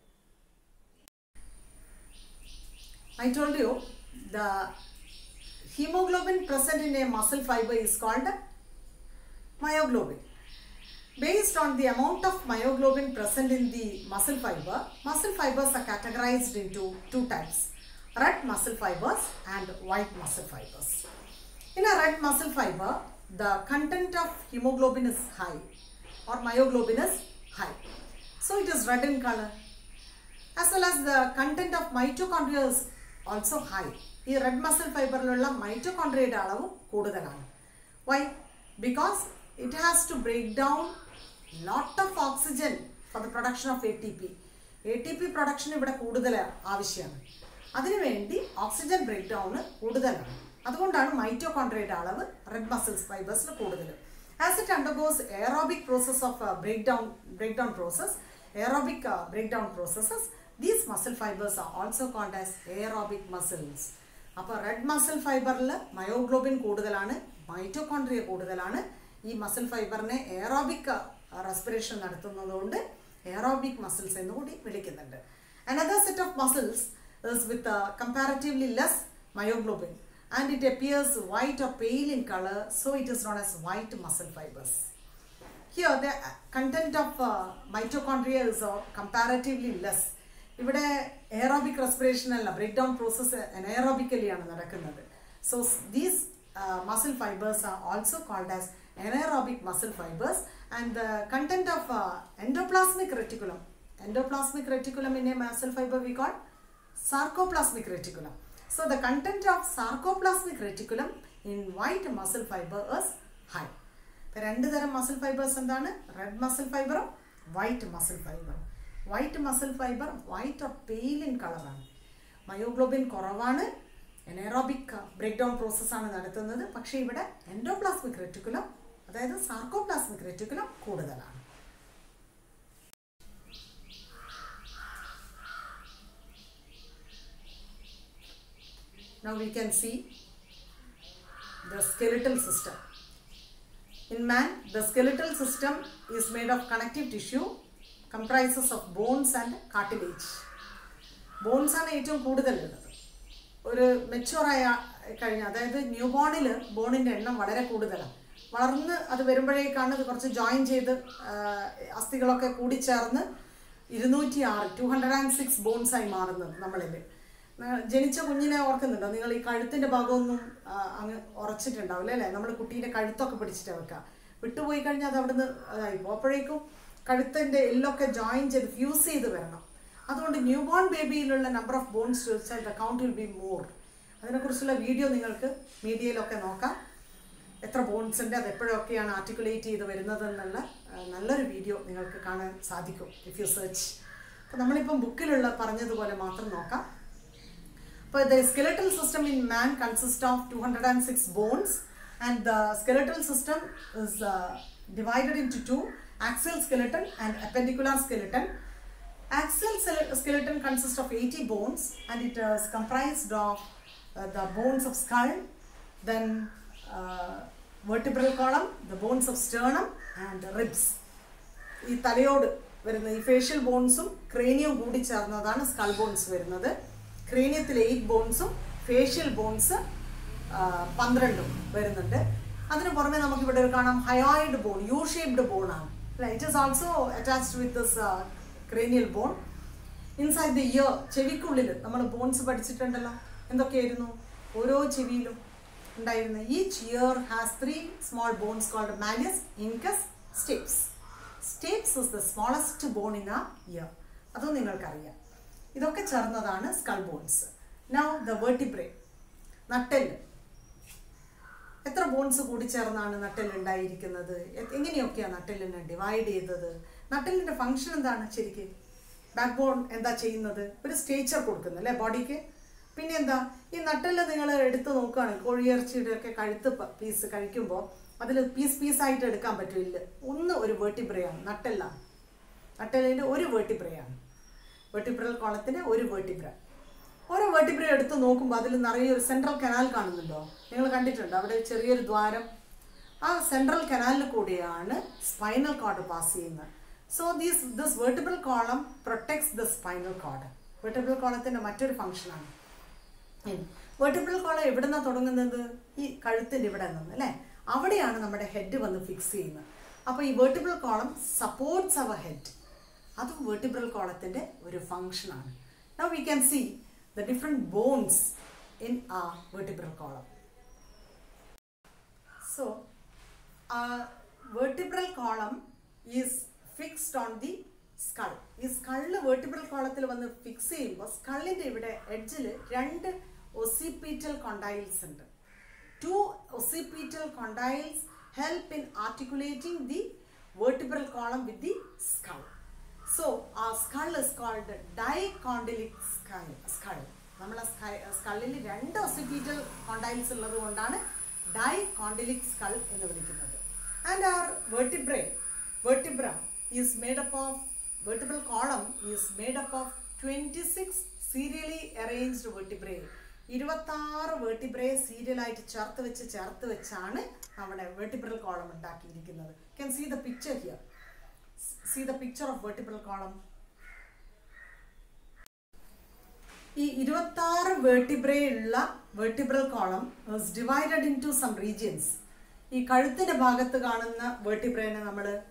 I told you the hemoglobin present in a muscle fiber is called myoglobin. Based on the amount of myoglobin present in the muscle fiber, muscle fibers are categorized into two types red muscle fibers and white muscle fibers. In a red muscle fiber, the content of hemoglobin is high or myoglobin is high. So it is red in color. As well as the content of mitochondria is also high. ഈ red muscle ഫൈബറിലുള്ള മൈറ്റോകോൺട്രിയയുടെ അളവും കൂടുതലാണ് why because it has to break down lot of oxygen for the production of A T P A T P production ഇവിടെ കൂടുതൽ ആവശ്യമാണ് അതിനുവേണ്ടി oxygen break down കൂടുതലാണ് അതുകൊണ്ടാണ് മൈറ്റോകോൺട്രിയയുടെ അളവ് റെഡ് മസിൽസ് ഫൈബേഴ്സിൽ കൂടുതൽ as it undergoes aerobic process of break down break down process aerobic break down processes these muscle fibres are also called as aerobic muscles അപ്പോൾ റെഡ് മസിൽ ഫൈബറിൽ myoglobin കൂടുതലാണ് mitochondria കൂടുതലാണ് ഈ മസിൽ ഫൈബറിനെ aerobic respiration നടത്തുന്നതുകൊണ്ട് aerobic muscles എന്നുകൂടി വിളിക്കുന്നുണ്ട് another set of muscles is with uh, comparatively less myoglobin and it appears white or pale in color so it is known as white muscle fibers. Here the content of mitochondria is comparatively less ഇവിടെ aerobic respiration അല്ല break down process എനയറോബിക്കലിയാണ് നടക്കുന്നത് so these muscle fibres are also called as anaerobic muscle fibers and the content of uh, endoplasmic reticulum endoplasmic reticulum in a muscle fiber we call sarcoplasmic reticulum so the content of sarcoplasmic reticulum in white muscle fiber is high ഇപ്പൊ രണ്ട് തരം muscle fibres എന്താണ് red muscle ഫൈബറും white muscle ഫൈബറും white muscle fibre white or pale in കളറാണ് myoglobin കുറവാണ് anaerobic break down പ്രോസസ്സാണ് നടത്തുന്നത് പക്ഷേ ഇവിടെ എൻഡോപ്ലാസ്മിക് റെറ്റിക്കുലം അതായത് സാർക്കോപ്ലാസ്മിക് റെറ്റിക്കുലം കൂടുതലാണ് Now we can see the skeletal system. In man, the skeletal system is made of connective tissue, comprises of bones and cartilage. Bones ആണ് ഏറ്റവും കൂടുതലുള്ളത് ഒരു മെച്ചുവറായ കഴിഞ്ഞ അതായത് ന്യൂ ബോണിൽ ബോണിൻ്റെ എണ്ണം വളരെ കൂടുതലാണ് വളർന്ന് അത് വരുമ്പോഴേക്കാണ് ഇത് കുറച്ച് ജോയിൻ ചെയ്ത് ആ, അസ്ഥികളൊക്കെ കൂടിച്ചേർന്ന് ഇരുന്നൂറ്റി ആറ് ടു ഹൺഡ്രഡ് ആൻഡ് സിക്സ് ബോൺസായി മാറുന്നത് നമ്മളിൽ ന- ജനിച്ച കുഞ്ഞിനെ ഓർക്കുന്നുണ്ടോ നിങ്ങൾ ഈ കഴുത്തിൻ്റെ ഭാഗമൊന്നും ആ, അങ്ങ് ഉറച്ചിട്ടുണ്ടാവില്ല അല്ലേ നമ്മൾ കുട്ടീൻ്റെ കഴുത്തൊക്കെ പിടിച്ചിട്ട് വെക്കുക വിട്ടുപോയി കഴിഞ്ഞാൽ അത് അവിടുന്ന് ഇതായിപ്പോൾ അപ്പോഴേക്കും കഴുത്തിൻ്റെ എല്ലൊക്കെ ജോയിൻ ചെയ്ത് ഫ്യൂസ് ചെയ്ത് വരണം അതുകൊണ്ട് ന്യൂ ബോൺ ബേബിയിലുള്ള നമ്പർ ഓഫ് ബോൺസ് ചോദിച്ചാൽ the count will be more അതിനെക്കുറിച്ചുള്ള വീഡിയോ നിങ്ങൾക്ക് മീഡിയയിലൊക്കെ നോക്കാം എത്ര ബോൺസ് ഉണ്ട് അത് എപ്പോഴൊക്കെയാണ് ആർട്ടിക്കുലേറ്റ് ചെയ്ത് വരുന്നത് എന്നുള്ള ആ, നല്ലൊരു വീഡിയോ നിങ്ങൾക്ക് കാണാൻ സാധിക്കും ഇഫ് യു സെർച്ച് അപ്പോൾ നമ്മളിപ്പം ബുക്കിലുള്ള പറഞ്ഞതുപോലെ മാത്രം നോക്കാം അപ്പോൾ the skeletal system in man consists of 206 bones and the skeletal system is uh, divided into two axial skeleton and appendicular skeleton axial skele- skeleton consists of 80 bones and it is comprised of uh, the bones of skull then uh, vertebral column the bones of sternum and ribs ഈ തലയോട് വരുന്ന ഈ facial ബോൺസും ക്രേനിയവും കൂടി ചേർന്നതാണ് skull bones വരുന്നത് ക്രേനിയത്തിൽ eight ബോൺസും facial bones പന്ത്രണ്ടും വരുന്നുണ്ട് അതിന് പുറമെ നമുക്ക് ഇവിടെ കാണാം hyoid bone U shaped bone ആണ് it is also attached with this cranial bone inside the ear ചെവിക്കുള്ളിൽ നമ്മൾ ബോൺസ് പഠിച്ചിട്ടുണ്ടല്ലോ എന്തൊക്കെയായിരുന്നു ഓരോ ചെവിയിലും ഉണ്ടായിരുന്ന each ear has three small bones called malleus incus stapes stapes is the smallest bone in ആ ear അതും നിങ്ങൾക്കറിയാം ഇതൊക്കെ ചേർന്നതാണ് skull bones now the vertebrae നട്ടെല്ല് എത്ര ബോൺസ് കൂടി ചേർന്നാണ് നട്ടെല്ല് ഉണ്ടായിരിക്കുന്നത് എ- എങ്ങനെയൊക്കെയാണ് നട്ടെല്ലിനെ ഡിവൈഡ് ചെയ്തത് നട്ടെല്ലിൻ്റെ ഫങ്ഷൻ എന്താണ് ശരിക്ക് ബാക്ക് ബോൺ എന്താ ചെയ്യുന്നത് ഒരു സ്റ്റേച്ചർ കൊടുക്കുന്നു അല്ലേ ബോഡിക്ക് പിന്നെ എന്താ ഈ നട്ടെല്ല് നിങ്ങൾ എടുത്ത് നോക്കുകയാണെങ്കിൽ കോഴിയിറച്ചിയുടെ ഒക്കെ കഴുത്ത് പീസ് കഴിക്കുമ്പോൾ അതിൽ പീസ് പീസായിട്ട് എടുക്കാൻ പറ്റില്ല ഒന്ന് ഒരു വേർട്ടിബ്രയാണ് നട്ടെല്ലാണ് നട്ടെല്ലിൻ്റെ ഒരു വേർട്ടിബ്രയാണ് വെർട്ടിബ്രൽ കോളത്തിൻ്റെ ഒരു വേർട്ടിബ്ര ഓരോ വെർട്ടിബ്ര എടുത്ത് നോക്കുമ്പോൾ അതിൽ നിറയെ ഒരു സെൻട്രൽ കനാൽ കാണുന്നുണ്ടോ നിങ്ങൾ കണ്ടിട്ടുണ്ടോ അവിടെ ചെറിയൊരു ദ്വാരം ആ സെൻട്രൽ കനാലിൽ കൂടിയാണ് സ്പൈനൽ കോഡ് പാസ് ചെയ്യുന്നത് so these this vertebral column protects the spinal cord vertebral കോളത്തിൻ്റെ മറ്റൊരു ഫംഗ്ഷനാണ് വെർട്ടിബ്രൽ കോളം എവിടെ നിന്നാണ് തുടങ്ങുന്നത് ഈ കഴുത്തിൻ്റെ ഇവിടെ നിന്ന് അല്ലേ അവിടെയാണ് നമ്മുടെ ഹെഡ് വന്ന് ഫിക്സ് ചെയ്യുന്നത് അപ്പോൾ ഈ vertebral column supports our head അതും വെർട്ടിബ്രൽ കോളത്തിൻ്റെ ഒരു ഫങ്ഷനാണ് now we can see the different bones in ആ vertebral column so vertebral column is fixed on the skull ഈ സ്കളിൽ വെർട്ടിബ്രൽ കോളത്തിൽ വന്ന് ഫിക്സ് ചെയ്യുമ്പോൾ സ്കളിൻ്റെ ഇവിടെ എഡ്ജിൽ രണ്ട് ഒസിപീറ്റൽ കൊണ്ടൈൽസ് ഉണ്ട് two occipital condyles help in articulating the vertebral column with the skull so ആ skull is called dicondylic skull skull നമ്മളെ സ്കളിൽ രണ്ട് ഒസിപീറ്റൽ കോണ്ടൈൽസ് ഉള്ളത് കൊണ്ടാണ് ഡൈകോണ്ടിലിക് സ്കൾ എന്ന് വിളിക്കുന്നത് and our vertebrae vertebra is made up of vertebral column is made up of twenty six serially arranged vertebrae ഇരുപത്താറ് vertebrae സീരിയലായിട്ട് ചേർത്ത് വെച്ച് ചേർത്ത് വെച്ചാണ് നമ്മുടെ വെർട്ടിബ്രൽ കോളം ഉണ്ടാക്കിയിരിക്കുന്നത് can see the picture here see the picture of vertebral column ഈ ഇരുപത്താറ് വേർട്ടിബ്രേ ഉള്ള vertebral column divided into some regions ഈ കഴുത്തിൻ്റെ ഭാഗത്ത് കാണുന്ന വേർട്ടിബ്രേനെ നമ്മൾ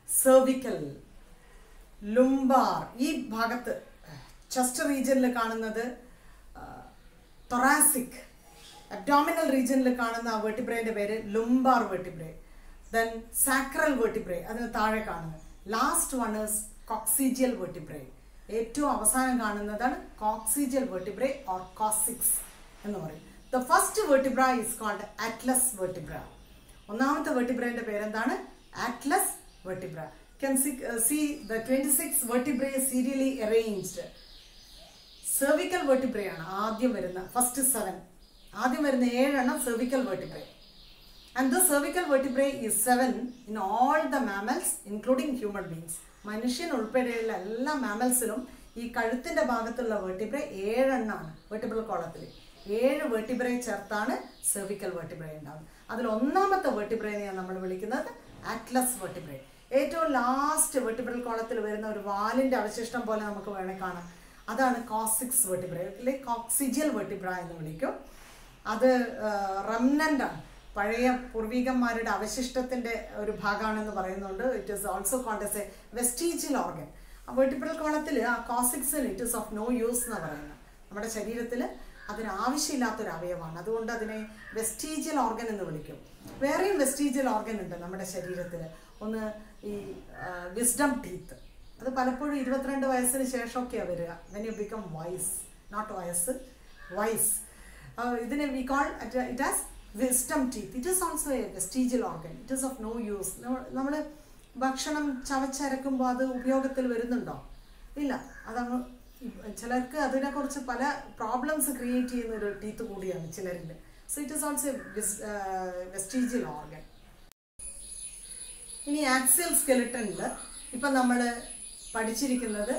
സെർവിക്കൽ ലുംബാർ ഈ ഭാഗത്ത് ചെസ്റ്റ് റീജിയനിൽ കാണുന്നത് തൊറാസിക് അബ്ഡോമിനൽ റീജിയനിൽ കാണുന്ന ആ വെർട്ടിബ്രേന്റെ പേര് lumbar vertebrae then sacral vertebrae അതിന് താഴെ കാണുന്നത് last one is coccygeal vertebrae ഏറ്റവും അവസാനം കാണുന്നതാണ് കോക്സിജിയൽ വെർട്ടിബ്രേ ഓർ കോസിക്സ് എന്ന് പറയും the first vertebra is called atlas vertebra ഒന്നാമത്തെ വെർട്ടിബ്രേന്റെ പേരെന്താണ് atlas vertebra can see, uh, see the 26 vertebrae serially arranged cervical vertebrae ആണ് ആദ്യം വരുന്ന ഫസ്റ്റ് സെവൻ ആദ്യം വരുന്ന ഏഴെണ്ണം cervical vertebrae and the cervical vertebrae is seven in all the mammals including human beings മനുഷ്യൻ ഉൾപ്പെടെയുള്ള എല്ലാ മാമൽസിലും ഈ കഴുത്തിന്റെ ഭാഗത്തുള്ള വെർട്ടിബ്രേ ഏഴെണ്ണമാണ് വെർട്ടിബ്രൽ കോളത്തിൽ ഏഴ് വെർട്ടിബ്രേ ചേർത്താണ് സെർവിക്കൽ വെർട്ടിബ്രേ ഉണ്ടാകുന്നത് അതിൽ ഒന്നാമത്തെ വെർട്ടിബ്രേനെയാണ് നമ്മൾ വിളിക്കുന്നത് അറ്റ്ലസ് വെർട്ടിബ്രേ ഏറ്റവും ലാസ്റ്റ് വെർട്ടിബ്രൽ കോളത്തിൽ വരുന്ന ഒരു വാലിന്റെ അവശിഷ്ടം പോലെ നമുക്ക് വേണേൽ കാണാം അതാണ് കോസിക്സ് വെർട്ടിബ്ര അല്ലെങ്കിൽ കോക്സിജിയൽ വെർട്ടിബ്ര എന്ന് വിളിക്കും അത് റംനൻ്റ് ആണ് പഴയ പൂർവികന്മാരുടെ അവശിഷ്ടത്തിന്റെ ഒരു ഭാഗമാണെന്ന് പറയുന്നുണ്ട് it is also called as a vestigial organ ആ വെർട്ടിബ്രൽ കോളത്തിൽ ആ കോസിക്സിന് it is of no use എന്ന് പറയുന്നത് നമ്മുടെ ശരീരത്തിൽ അതിന് ആവശ്യമില്ലാത്തൊരു അവയവമാണ് അതുകൊണ്ട് അതിനെ വെസ്റ്റീജിയൽ ഓർഗൻ എന്ന് വിളിക്കും വേറെയും വെസ്റ്റീജിയൽ ഓർഗൻ ഉണ്ട് നമ്മുടെ ശരീരത്തിൽ ഒന്ന് ഈ വിസ്ഡം ടീത്ത് അത് പലപ്പോഴും ഇരുപത്തിരണ്ട് വയസ്സിന് ശേഷമൊക്കെയാണ് വരിക when you become wise not വയസ്സ് വൈസ് ഇതിനെ we call it as wisdom teeth it is also a vestigial organ it is of no use നമ്മൾ ഭക്ഷണം ചവച്ചരക്കുമ്പോൾ അത് ഉപയോഗത്തിൽ വരുന്നുണ്ടോ ഇല്ല അതങ്ങ് ചിലർക്ക് അതിനെക്കുറിച്ച് പല പ്രോബ്ലംസ് ക്രിയേറ്റ് ചെയ്യുന്ന ഒരു ടീത്ത് കൂടിയാണ് ചിലരിൽ so it is also vestigial organ ഇനി ആക്സിയൽ സ്കെലിട്ടണിൽ ഇപ്പം നമ്മൾ പഠിച്ചിരിക്കുന്നത്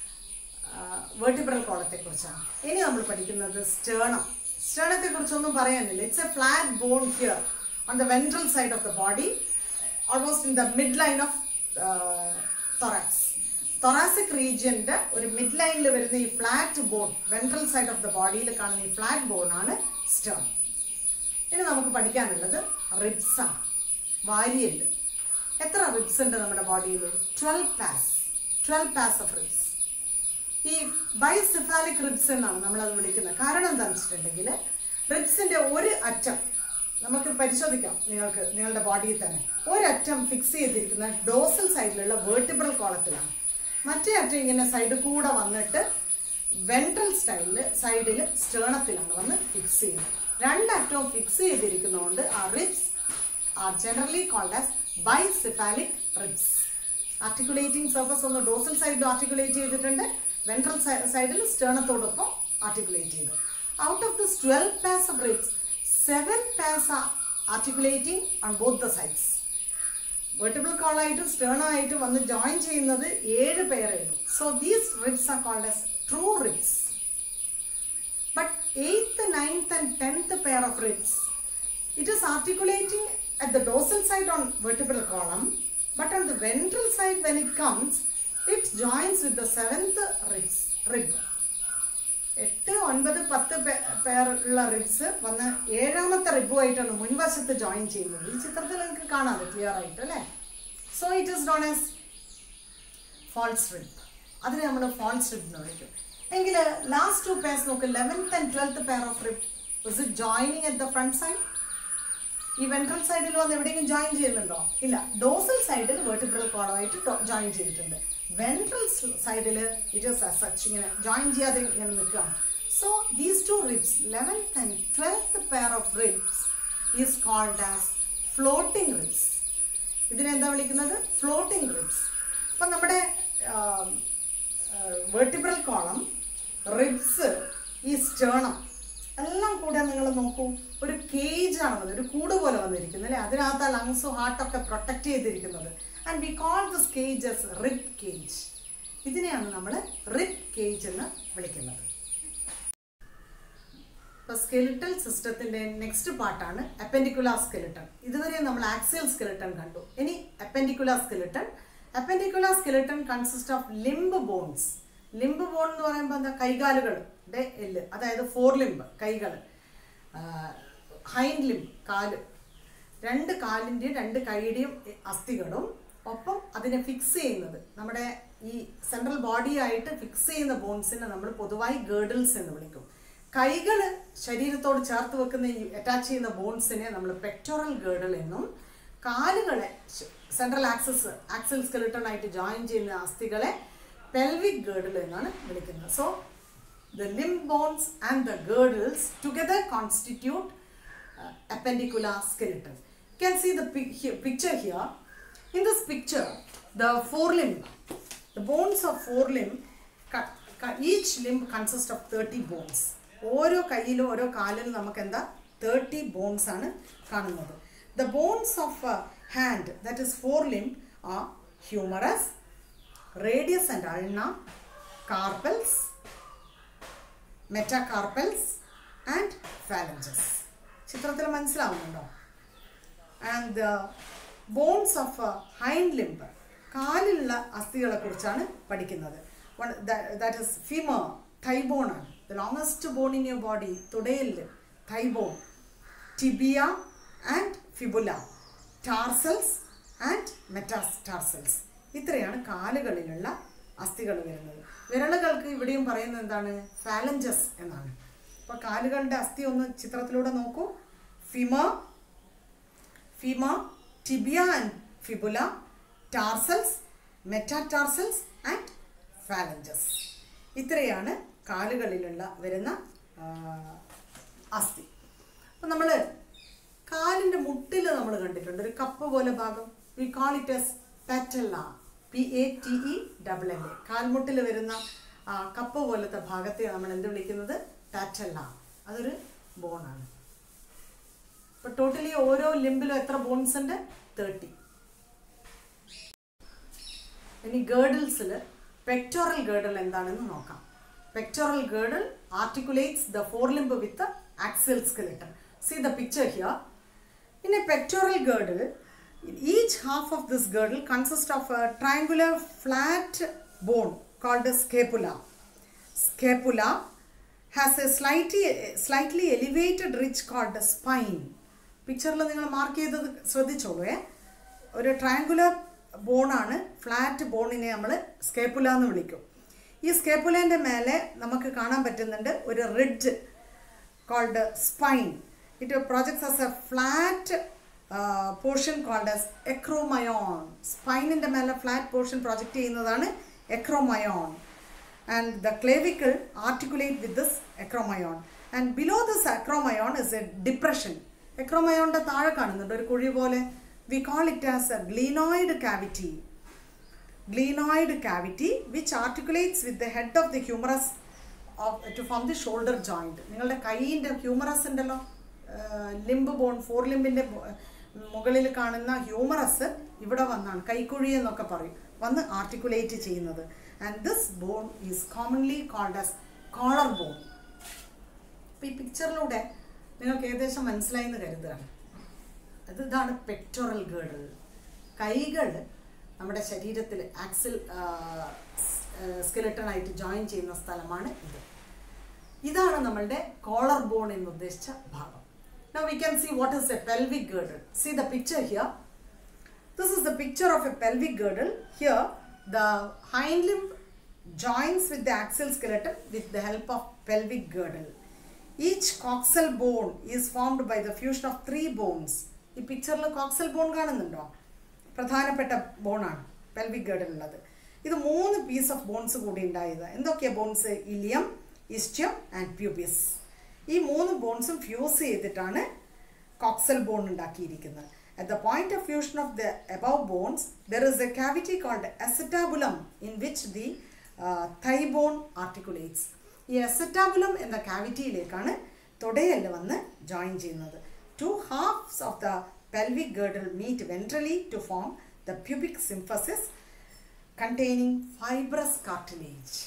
വേർട്ടിബ്രൽ കോളത്തെക്കുറിച്ചാണ് ഇനി നമ്മൾ പഠിക്കുന്നത് സ്റ്റേണം സ്റ്റേണത്തെക്കുറിച്ചൊന്നും പറയാനില്ല it's a flat bone here on the ventral side of the body almost in the mid line of thorax thoracic റീജിയൻ്റെ ഒരു മിഡ് ലൈനിൽ വരുന്ന ഈ flat bone ventral side of the ബോഡിയിൽ കാണുന്ന ഈ ഫ്ലാറ്റ് ബോൺ ആണ് സ്റ്റേൺ ഇനി നമുക്ക് പഠിക്കാനുള്ളത് റിബ്സ് ആണ് വാരിയല് എത്ര റിബ്സ് ഉണ്ട് നമ്മുടെ ബോഡിയിൽ twelve pairs twelve pairs of ribs ഈ ബൈസിഫാലിക് റിബ്സ് എന്നാണ് നമ്മളത് വിളിക്കുന്നത് കാരണം എന്താണെന്ന് വെച്ചിട്ടുണ്ടെങ്കിൽ റിബ്സിന്റെ ഒരു അറ്റം നമുക്ക് പരിശോധിക്കാം നിങ്ങൾക്ക് നിങ്ങളുടെ ബോഡിയിൽ തന്നെ ഒരറ്റം ഫിക്സ് ചെയ്തിരിക്കുന്ന ഡോസൽ സൈഡിലുള്ള വേർട്ടിബ്രൽ കോളത്തിലാണ് മറ്റേ അറ്റം ഇങ്ങനെ സൈഡിൽ കൂടെ വന്നിട്ട് വെൻട്രൽ സ്റ്റൈലിൽ സൈഡിൽ സ്റ്റേണത്തിലാണ് വന്ന് ഫിക്സ് ചെയ്യുന്നത് രണ്ടറ്റവും ഫിക്സ് ചെയ്തിരിക്കുന്നതുകൊണ്ട് ആ ribs are generally called as bicephalic ribs articulating surface ഒന്ന് ഡോസൽ സൈഡിൽ ആർട്ടിക്കുലേറ്റ് ചെയ്തിട്ടുണ്ട് വെൻട്രൽ സൈഡിൽ സ്റ്റേണത്തോടൊപ്പം ആർട്ടിക്കുലേറ്റ് ചെയ്തു out of this twelve pairs of ribs seven pairs are articulating on both the sides vertebral കോളായിട്ടും സ്റ്റേണായിട്ടും വന്ന് ജോയിൻ ചെയ്യുന്നത് ഏഴ് പേരേ ഉള്ളൂ so these ribs are called as true ribs but eighth ninth and tenth pair of ribs it is articulating at the dorsal side on vertebral column but on the ventral side when it comes it joins with the seventh ribs rib എട്ട് ഒൻപത് പത്ത് പേർ ഉള്ള ribs വന്ന് ഏഴാമത്തെ റിബുമായിട്ടാണ് മുൻവശത്ത് join ചെയ്യുന്നത് ഈ ചിത്രത്തിൽ നിങ്ങൾക്ക് കാണാം ക്ലിയർ ആയിട്ട് അല്ലേ so it is known as false rib അതിനെ നമ്മൾ ഫോൾസ് റിബ് എന്ന് വിളിക്കും എങ്കിൽ ലാസ്റ്റ് ടു പേഴ്സ് നോക്ക് eleventh and twelfth pair of rib is it joining at the front side ഈ വെൻട്രൽ സൈഡിൽ വന്ന് എവിടെയെങ്കിലും ജോയിൻ ചെയ്യുന്നുണ്ടോ ഇല്ല ഡോസൽ സൈഡിൽ വെർട്ടിബ്രൽ കോളമായിട്ട് ജോയിൻ ചെയ്തിട്ടുണ്ട് വെൻട്രൽ സൈഡിൽ ഇറ്റ് ഇസ് സച്ച് ഇങ്ങനെ ജോയിൻ ചെയ്യാതെ ഇങ്ങനെ നിൽക്കുകയാണ് so these two ribs eleventh and twelfth pair of ribs is called as floating ribs ഇതിനെന്താ വിളിക്കുന്നത് ഫ്ലോട്ടിംഗ് റിബ്സ് അപ്പം നമ്മുടെ വെർട്ടിബ്രൽ കോളം റിബ്സ് ഈ സ്റ്റേണം എല്ലാം കൂടെ നിങ്ങൾ നോക്കൂ ഒരു കേജ് ആണ് വന്നത് ഒരു കൂട് പോലെ വന്നിരിക്കുന്നത് അല്ലേ അതിനകത്ത് ആ ലങ്സും ഹാർട്ടൊക്കെ പ്രൊട്ടക്ട് ചെയ്തിരിക്കുന്നത് and we call this cage as rib cage ഇതിനെയാണ് നമ്മൾ റിബ് കേജ് എന്ന് വിളിക്കുന്നത് ഇപ്പൊ സ്കെലിട്ടൽ സിസ്റ്റത്തിന്റെ നെക്സ്റ്റ് പാർട്ടാണ് അപ്പൻഡിക്കുലാർ സ്കെലിട്ടൺ ഇതുവരെ നമ്മൾ ആക്സിയൽ സ്കെലിട്ടൺ കണ്ടു ഇനി appendicular skeleton appendicular skeleton consist of limb bones limb bone എന്ന് പറയുമ്പോൾ എന്താ കൈകാലുകളുടെ എല്ല് അതായത് ഫോർ ലിംബ് കൈകൾ ഹൈൻഡ് ലിംബ് കാല് രണ്ട് കാലിൻ്റെയും രണ്ട് കൈയുടെയും അസ്ഥികളും ഒപ്പം അതിനെ ഫിക്സ് ചെയ്യുന്നത് നമ്മുടെ ഈ സെൻട്രൽ ബോഡി ആയിട്ട് ഫിക്സ് ചെയ്യുന്ന ബോൺസിനെ നമ്മൾ പൊതുവായി ഗേർഡിൽസ് എന്ന് വിളിക്കും കൈകൾ ശരീരത്തോട് ചേർത്ത് വെക്കുന്ന ഈ അറ്റാച്ച് ചെയ്യുന്ന ബോൺസിനെ നമ്മൾ പെക്ടോറൽ ഗേർഡിൽ എന്നും കാലുകളെ സെൻട്രൽ ആക്സസ് ആക്സൽ സ്കെലിട്ടൺ ആയിട്ട് ജോയിൻ ചെയ്യുന്ന അസ്ഥികളെ പെൽവിക് ഗേർഡിൽ എന്നാണ് വിളിക്കുന്നത് so the limb bones and the girdles together constitute appendicular skeleton. You can see the pic- here- picture here. In this picture, the forelimb, the bones of forelimb, cut, cut, each limb consists of 30 bones. ഓരോ കയ്യിലും ഓരോ കാലിലും നമുക്ക് എന്താ thirty bones ആണ് കാണുന്നത് the bones of hand that is fore limb ആ humerus radius and ulna carpals metacarpals and phalanges ചിത്രത്തിൽ മനസ്സിലാവുന്നുണ്ടോ and the bones of hind limb കാലിലുള്ള അസ്ഥികളെ കുറിച്ചാണ് പഠിക്കുന്നത് ദാറ്റ് ഇസ് ഫിമർ തൈബോൺ ആണ് the longest bone in your body തുടയിൽ thighbone tibia and fibula tarsals and metatarsals ഇത്രയാണ് കാലുകളിലുള്ള അസ്ഥികൾ വരുന്നത് വിരലുകൾക്ക് ഇവിടെയും പറയുന്നത് എന്താണ് ഫാലഞ്ചസ് എന്നാണ് അപ്പോൾ കാലുകളുടെ അസ്ഥി ഒന്ന് ചിത്രത്തിലൂടെ നോക്കൂ femur femur tibia and fibula tarsals metatarsals and phalanges ഇത്രയാണ് കാലുകളിലുള്ള വരുന്ന ആ, അസ്ഥി അപ്പം നമ്മൾ കാലിൻ്റെ മുട്ടിൽ നമ്മൾ കണ്ടിട്ടുണ്ട് ഒരു കപ്പ് പോലെ ഭാഗം we call it as patella P A T E double L A കാൽമുട്ടിൽ വരുന്ന ആ കപ്പ് പോലത്തെ ഭാഗത്തെ നമ്മൾ എന്ത് വിളിക്കുന്നത് പാറ്റല്ല അതൊരു ബോണാണ് ഇപ്പൊ ടോട്ടലി ഓരോ ലിംബിലും എത്ര ബോൺസ് ഉണ്ട് തേർട്ടി ഇനി ഗേർഡിൽസിൽ പെക്ടോറൽ ഗേർഡിൽ എന്താണെന്ന് നോക്കാം pectoral girdle articulates the fore limb with axial skeleton see the picture here in a pectoral girdle each half of this girdle consists of a triangular flat bone called a scapula scapula has a slightly slightly elevated ridge called a spine പിക്ചറിൽ നിങ്ങൾ mark ചെയ്തത് ശ്രദ്ധിച്ചോളൂ ഏ ഒരു triangular ബോണാണ് flat ബോണിനെ നമ്മൾ സ്കേപ്പുല എന്ന് വിളിക്കും ഈ സ്കേപ്പുലേൻ്റെ മേലെ നമുക്ക് കാണാൻ പറ്റുന്നുണ്ട് ഒരു ridge called spine it projects as a flat portion called as acromion സ്പൈനിൻ്റെ മേലെ ഫ്ലാറ്റ് പോർഷൻ പ്രൊജക്റ്റ് ചെയ്യുന്നതാണ് എക്രോമയോൺ and the clavicle articulate with this acromion and below this acromion is a depression acromionന്റെ താഴെ കാണുന്നുണ്ട് ഒരു കുഴി പോലെ we call it as a glenoid cavity glenoid cavity which articulates with the head of the humerus of, to form the shoulder joint നിങ്ങളുടെ കൈയിൻ്റെ humorous ഉണ്ടല്ലോ limb bone four ലിംബിൻ്റെ മുകളിൽ കാണുന്ന ഹ്യൂമറസ് ഇവിടെ വന്നാണ് കൈക്കുഴി എന്നൊക്കെ പറയും വന്ന് ആർട്ടിക്കുലേറ്റ് ചെയ്യുന്നത് and this bone is commonly called as collar bone അപ്പോൾ ഈ പിക്ചറിലൂടെ നിങ്ങൾക്ക് ഏകദേശം മനസ്സിലായി എന്ന് കരുതുകയാണ് അത് ഇതാണ് പെക്ടോറൽ ഗേർഡിൽ കൈകൾ നമ്മുടെ ശരീരത്തിൽ ആക്സിൽ സ്കെലട്ടണായിട്ട് ജോയിൻ ചെയ്യുന്ന സ്ഥലമാണ് ഇത് ഇതാണ് നമ്മളുടെ കോളർ ബോൺ എന്ന് ഉദ്ദേശിച്ച ഭാഗം Now we can see what is a pelvic girdle. See the picture here. This is the picture of a pelvic girdle. Here, the hind limb joins with the axial skeleton with the help of pelvic girdle. Each coxal bone is formed by the fusion of three bones. ഈ പിക്ചറിൽ coxal bone കാണുന്നുണ്ടോ പ്രധാനപ്പെട്ട ബോണാണ് pelvic girdle ഉള്ളത് ഇത് മൂന്ന് piece of bones കൂടി ഉണ്ടായത് എന്തൊക്കെയാ bones ilium ischium and pubis ഈ മൂന്ന് ബോൺസും ഫ്യൂസ് ചെയ്തിട്ടാണ് കോക്സൽ ബോൺ ഉണ്ടാക്കിയിരിക്കുന്നത് at the point of fusion of the above bones there is a cavity called acetabulum in which the thigh bone articulates ഈ acetabulum എന്ന കാവിറ്റിയിലേക്കാണ് തുടയല് വന്ന് ജോയിൻ ചെയ്യുന്നത് two halves of the pelvic girdle meet ventrally to form the pubic symphysis containing fibrous cartilage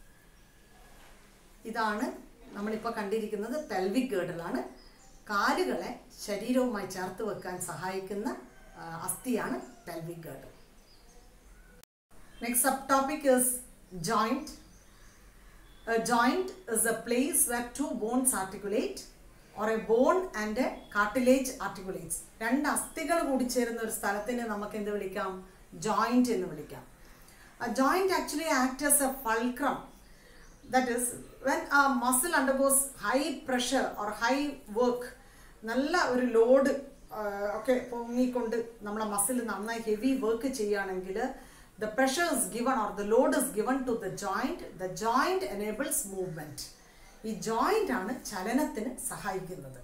ഇതാണ് നമ്മളിപ്പോൾ കണ്ടിരിക്കുന്നത് pelvic ഗേർഡിലാണ് കാലുകളെ ശരീരവുമായി ചേർത്ത് വെക്കാൻ സഹായിക്കുന്ന ആ, അസ്ഥിയാണ് pelvic girdle next subtopic is joint A joint is a place where two bones articulate or a bone and a cartilage articulates. രണ്ട് അസ്ഥികൾ കൂടി ചേരുന്ന ഒരു സ്ഥലത്തിനെ നമുക്ക് എന്ത് വിളിക്കാം ജോയിന്റ് എന്ന് വിളിക്കാം joint actually act as a fulcrum that is when a muscle undergoes high pressure or high work നല്ല ഒരു ലോഡ് ഒക്കെ പൊങ്ങിക്കൊണ്ട് നമ്മളെ മസിൽ നന്നായി ഹെവി വർക്ക് ചെയ്യുകയാണെങ്കിൽ the pressure is given or the load is given to the joint the joint enables movement ഈ joint ആണ് ചലനത്തിന് സഹായിക്കുന്നത്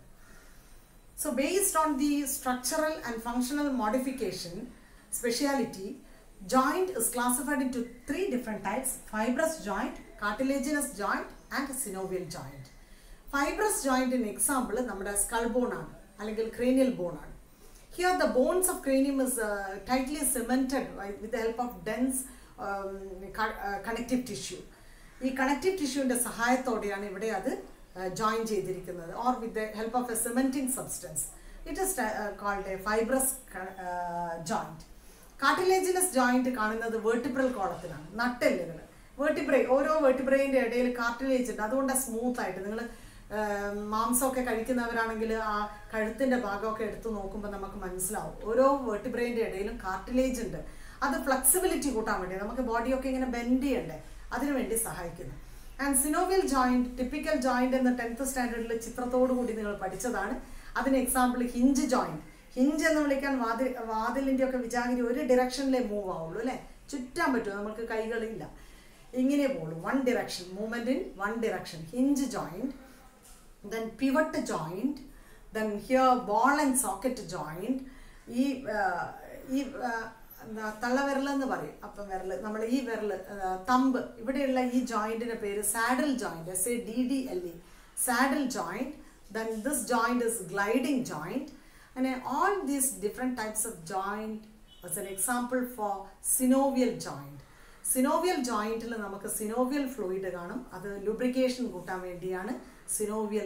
So based on the structural and functional modification speciality, joint is classified into three different types, fibrous joint, cartilaginous joint and synovial joint. Fibrous joint in example നമ്മുടെ skull bone ആണ് അല്ലെങ്കിൽ cranial bone ആണ്. Here the bones of cranium is uh, tightly cemented by- with the help of dense um, co- uh, connective tissue. ഈ connective ടിഷ്യൂവിൻ്റെ സഹായത്തോടെയാണ് ഇവിടെ അത് join ചെയ്തിരിക്കുന്നത് or with the help of a cementing substance it is called a fibrous joint cartilaginous joint കാണുന്നത് vertebral കോളത്തിലാണ് നട്ടെല്ലുകൾ vertebrae ഓരോ വേർട്ടിബ്രേൻ്റെ ഇടയിൽ കാർട്ടിലേജ് ഉണ്ട് അതുകൊണ്ട് സ്മൂത്ത് ആയിട്ട് നിങ്ങൾ മാംസമൊക്കെ കഴിക്കുന്നവരാണെങ്കിൽ ആ കഴുത്തിൻ്റെ ഭാഗമൊക്കെ എടുത്തു നോക്കുമ്പോൾ നമുക്ക് മനസ്സിലാവും ഓരോ വേർട്ടിബ്രേൻ്റെ ഇടയിലും കാർട്ടിലേജ് ഉണ്ട് അത് ഫ്ലെക്സിബിലിറ്റി കൂട്ടാൻ വേണ്ടി നമുക്ക് ബോഡിയൊക്കെ ഇങ്ങനെ ബെൻഡ് ചെയ്യണ്ടേ അതിനു വേണ്ടി സഹായിക്കുന്നു and synovial joint typical joint എന്ന ടെൻത്ത് സ്റ്റാൻഡേർഡിൽ ചിത്രത്തോടു കൂടി നിങ്ങൾ പഠിച്ചതാണ് അതിന് എക്സാമ്പിൾ ഹിഞ്ച് ജോയിന്റ് ഹിഞ്ച് എന്ന് വിളിക്കാൻ വാതിൽ വാതിലിൻ്റെ ഒക്കെ വിചാരിരി ഒരു ഡിറക്ഷനിലേ മൂവ് ആവുള്ളൂ അല്ലേ ചുറ്റാൻ പറ്റുമോ നമുക്ക് കൈകളില്ല ഇങ്ങനെ പോകുള്ളൂ one direction movement in one direction hinge joint then pivot joint then here ball and socket joint ഈ ആ, ഈ ആ, എന്താ തള്ളവിരൽ എന്ന് പറയും അപ്പം വിരൽ നമ്മൾ ഈ വിരൽ തമ്പ് ഇവിടെയുള്ള ഈ ജോയിന്റിന്റെ പേര് saddle joint S A D D L E saddle joint then this joint is gliding joint അങ്ങനെ all these different types of joint as an example for synovial joint synovial ജോയിന്റിൽ നമുക്ക് സിനോവിയൽ ഫ്ലൂയിഡ് കാണും അത് lubrication കൂട്ടാൻ വേണ്ടിയാണ് synovial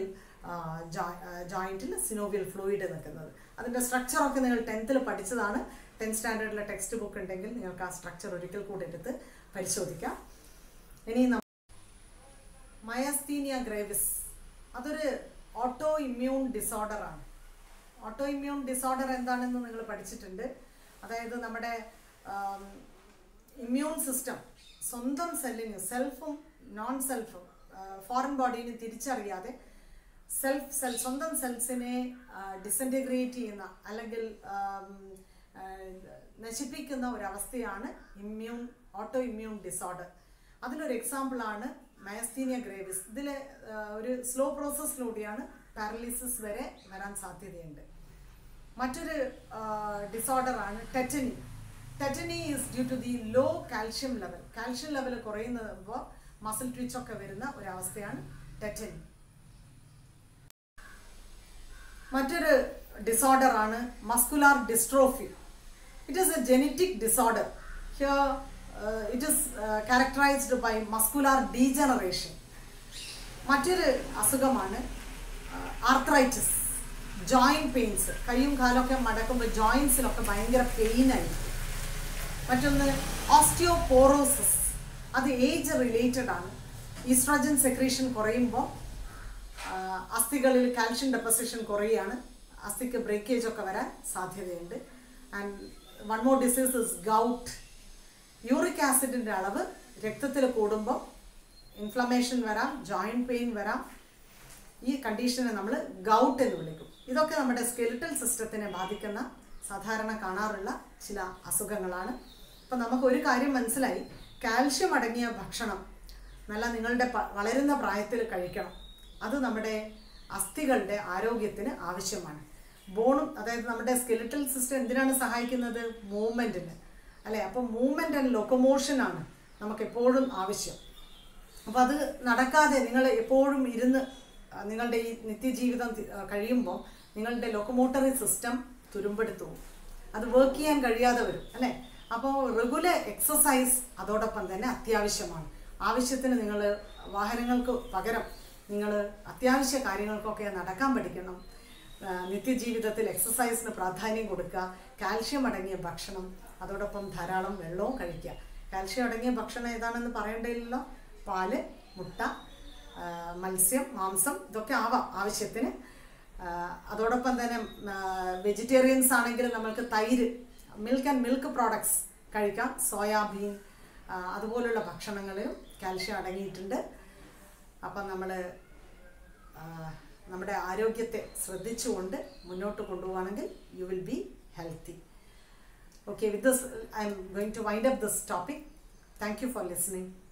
ജോയിന്റിൽ synovial fluid നിൽക്കുന്നത് അതിൻ്റെ സ്ട്രക്ചറൊക്കെ നിങ്ങൾ ടെൻത്തിൽ പഠിച്ചതാണ് ടെൻത്ത് സ്റ്റാൻഡേർഡിലെ ടെക്സ്റ്റ് ബുക്ക് ഉണ്ടെങ്കിൽ നിങ്ങൾക്ക് ആ സ്ട്രക്ചർ ഒരിക്കൽ കൂടി എടുത്ത് പരിശോധിക്കാം ഇനി നം- മയസ്തീനിയ ഗ്രേവിസ് അതൊരു ഓട്ടോ ഇമ്മ്യൂൺ ഡിസോർഡർ ആണ് ഓട്ടോ ഇമ്മ്യൂൺ ഡിസോർഡർ എന്താണെന്ന് നിങ്ങൾ പഠിച്ചിട്ടുണ്ട് അതായത് നമ്മുടെ ഇമ്മ്യൂൺ സിസ്റ്റം സ്വന്തം സെല്ലിന് സെൽഫും നോൺ സെൽഫും ഫോറിൻ ബോഡീനെ തിരിച്ചറിയാതെ സെൽഫ് സെൽ സ്വന്തം സെൽസിനെ ഡിസൻറ്റിഗ്രേറ്റ് ചെയ്യുന്ന അല്ലെങ്കിൽ ആം, ആ, നശിപ്പിക്കുന്ന ഒരവസ്ഥയാണ് ഇമ്മ്യൂൺ ഓട്ടോ ഇമ്മ്യൂൺ ഡിസോർഡർ അതിലൊരു എക്സാമ്പിളാണ് മയസ്തീനിയ ഗ്രേവിസ് ഇതിൽ ഒരു സ്ലോ പ്രോസസ്സിലൂടെയാണ് പാരലിസിസ് വരെ വരാൻ സാധ്യതയുണ്ട് മറ്റൊരു ഡിസോർഡർ ആണ് tetany tetany is due to the low calcium level calcium level കുറയുമ്പോൾ മസിൽ ട്വിച്ച് ഒക്കെ വരുന്ന ഒരവസ്ഥയാണ് ടെറ്റനി മറ്റൊരു ഡിസോർഡർ ആണ് muscular dystrophy it is a genetic disorder here it is characterised by muscular degeneration മറ്റൊരു അസുഖമാണ് ആർത്രൈറ്റിസ് ജോയിൻറ്റ് പെയിൻസ് കൈയും കാലൊക്കെ മടക്കുമ്പോൾ ജോയിൻസിലൊക്കെ ഭയങ്കര പെയിനായിരിക്കും മറ്റൊന്ന് ഓസ്റ്റിയോപോറോസിസ് അത് ഏജ് റിലേറ്റഡ് ആണ് ഈസ്ട്രോജൻ സെക്രീഷൻ കുറയുമ്പോൾ അസ്ഥികളിൽ കാൽഷ്യം ഡെപ്പോസിഷൻ കുറയുകയാണ് അസ്ഥിക്ക് ബ്രേക്കേജ് ഒക്കെ വരാൻ സാധ്യതയുണ്ട് and one more disease is gout uric ആസിഡിൻ്റെ അളവ് രക്തത്തിൽ കൂടുമ്പോൾ ഇൻഫ്ലമേഷൻ വരാം ജോയിൻറ്റ് പെയിൻ വരാം ഈ കണ്ടീഷനെ നമ്മൾ ഗൗട്ട് എന്ന് വിളിക്കും ഇതൊക്കെ നമ്മുടെ സ്കെലിറ്റൽ സിസ്റ്റത്തിനെ ബാധിക്കുന്ന സാധാരണ കാണാറുള്ള ചില അസുഖങ്ങളാണ് അപ്പം നമുക്ക് ഒരു കാര്യം മനസ്സിലായി കാൽഷ്യം അടങ്ങിയ ഭക്ഷണം നല്ല നിങ്ങളുടെ പ- വളരുന്ന പ്രായത്തിൽ കഴിക്കണം അത് നമ്മുടെ അസ്ഥികളുടെ ആരോഗ്യത്തിന് ആവശ്യമാണ് ബോണും അതായത് നമ്മുടെ സ്കെലിറ്റൽ സിസ്റ്റം എന്തിനാണ് സഹായിക്കുന്നത് മൂവ്മെൻറ്റിന് അല്ലേ അപ്പം മൂവ്മെൻറ്റ് ആൻഡ് ലൊക്കോമോഷൻ ആണ് നമുക്ക് എപ്പോഴും ആവശ്യം അപ്പോൾ അത് നടക്കാതെ നിങ്ങൾ എപ്പോഴും ഇരുന്ന് ആ, നിങ്ങളുടെ ഈ നിത്യജീവിതം തി- ആ, കഴിയുമ്പോൾ നിങ്ങളുടെ ലൊക്കോമോട്ടറി സിസ്റ്റം തുരുമ്പെടുത്തു പോകും അത് വർക്ക് ചെയ്യാൻ കഴിയാതെ വരും അല്ലേ അപ്പോൾ റെഗുലർ എക്സസൈസ് അതോടൊപ്പം തന്നെ അത്യാവശ്യമാണ് ആവശ്യത്തിന് നിങ്ങൾ വാഹനങ്ങൾക്ക് പകരം നിങ്ങൾ അത്യാവശ്യ കാര്യങ്ങൾക്കൊക്കെ നടക്കാൻ പഠിക്കണം ആ, നിത്യജീവിതത്തിൽ എക്സസൈസിന് പ്രാധാന്യം കൊടുക്കുക കാൽഷ്യം അടങ്ങിയ ഭക്ഷണം അതോടൊപ്പം ധാരാളം വെള്ളവും കഴിക്കുക കാൽഷ്യം അടങ്ങിയ ഭക്ഷണം ഏതാണെന്ന് പറയേണ്ടതില്ലല്ലോ പാല് മുട്ട ആ, മത്സ്യം മാംസം ഇതൊക്കെ ആവാം ആവശ്യത്തിന് ആ, അതോടൊപ്പം തന്നെ വെജിറ്റേറിയൻസ് ആണെങ്കിൽ നമ്മൾക്ക് തൈര് മിൽക്ക് ആൻഡ് മിൽക്ക് പ്രോഡക്ട്സ് കഴിക്കാം സോയാബീൻ ആ, അതുപോലുള്ള ഭക്ഷണങ്ങളിലും കാൽഷ്യം അടങ്ങിയിട്ടുണ്ട് അപ്പം നമ്മൾ നമ്മുടെ ആരോഗ്യത്തെ ശ്രദ്ധിച്ചുകൊണ്ട് മുന്നോട്ട് കൊണ്ടുപോവുകയാണെങ്കിൽ you will be healthy okay with this I'm going to wind up this topic thank you for listening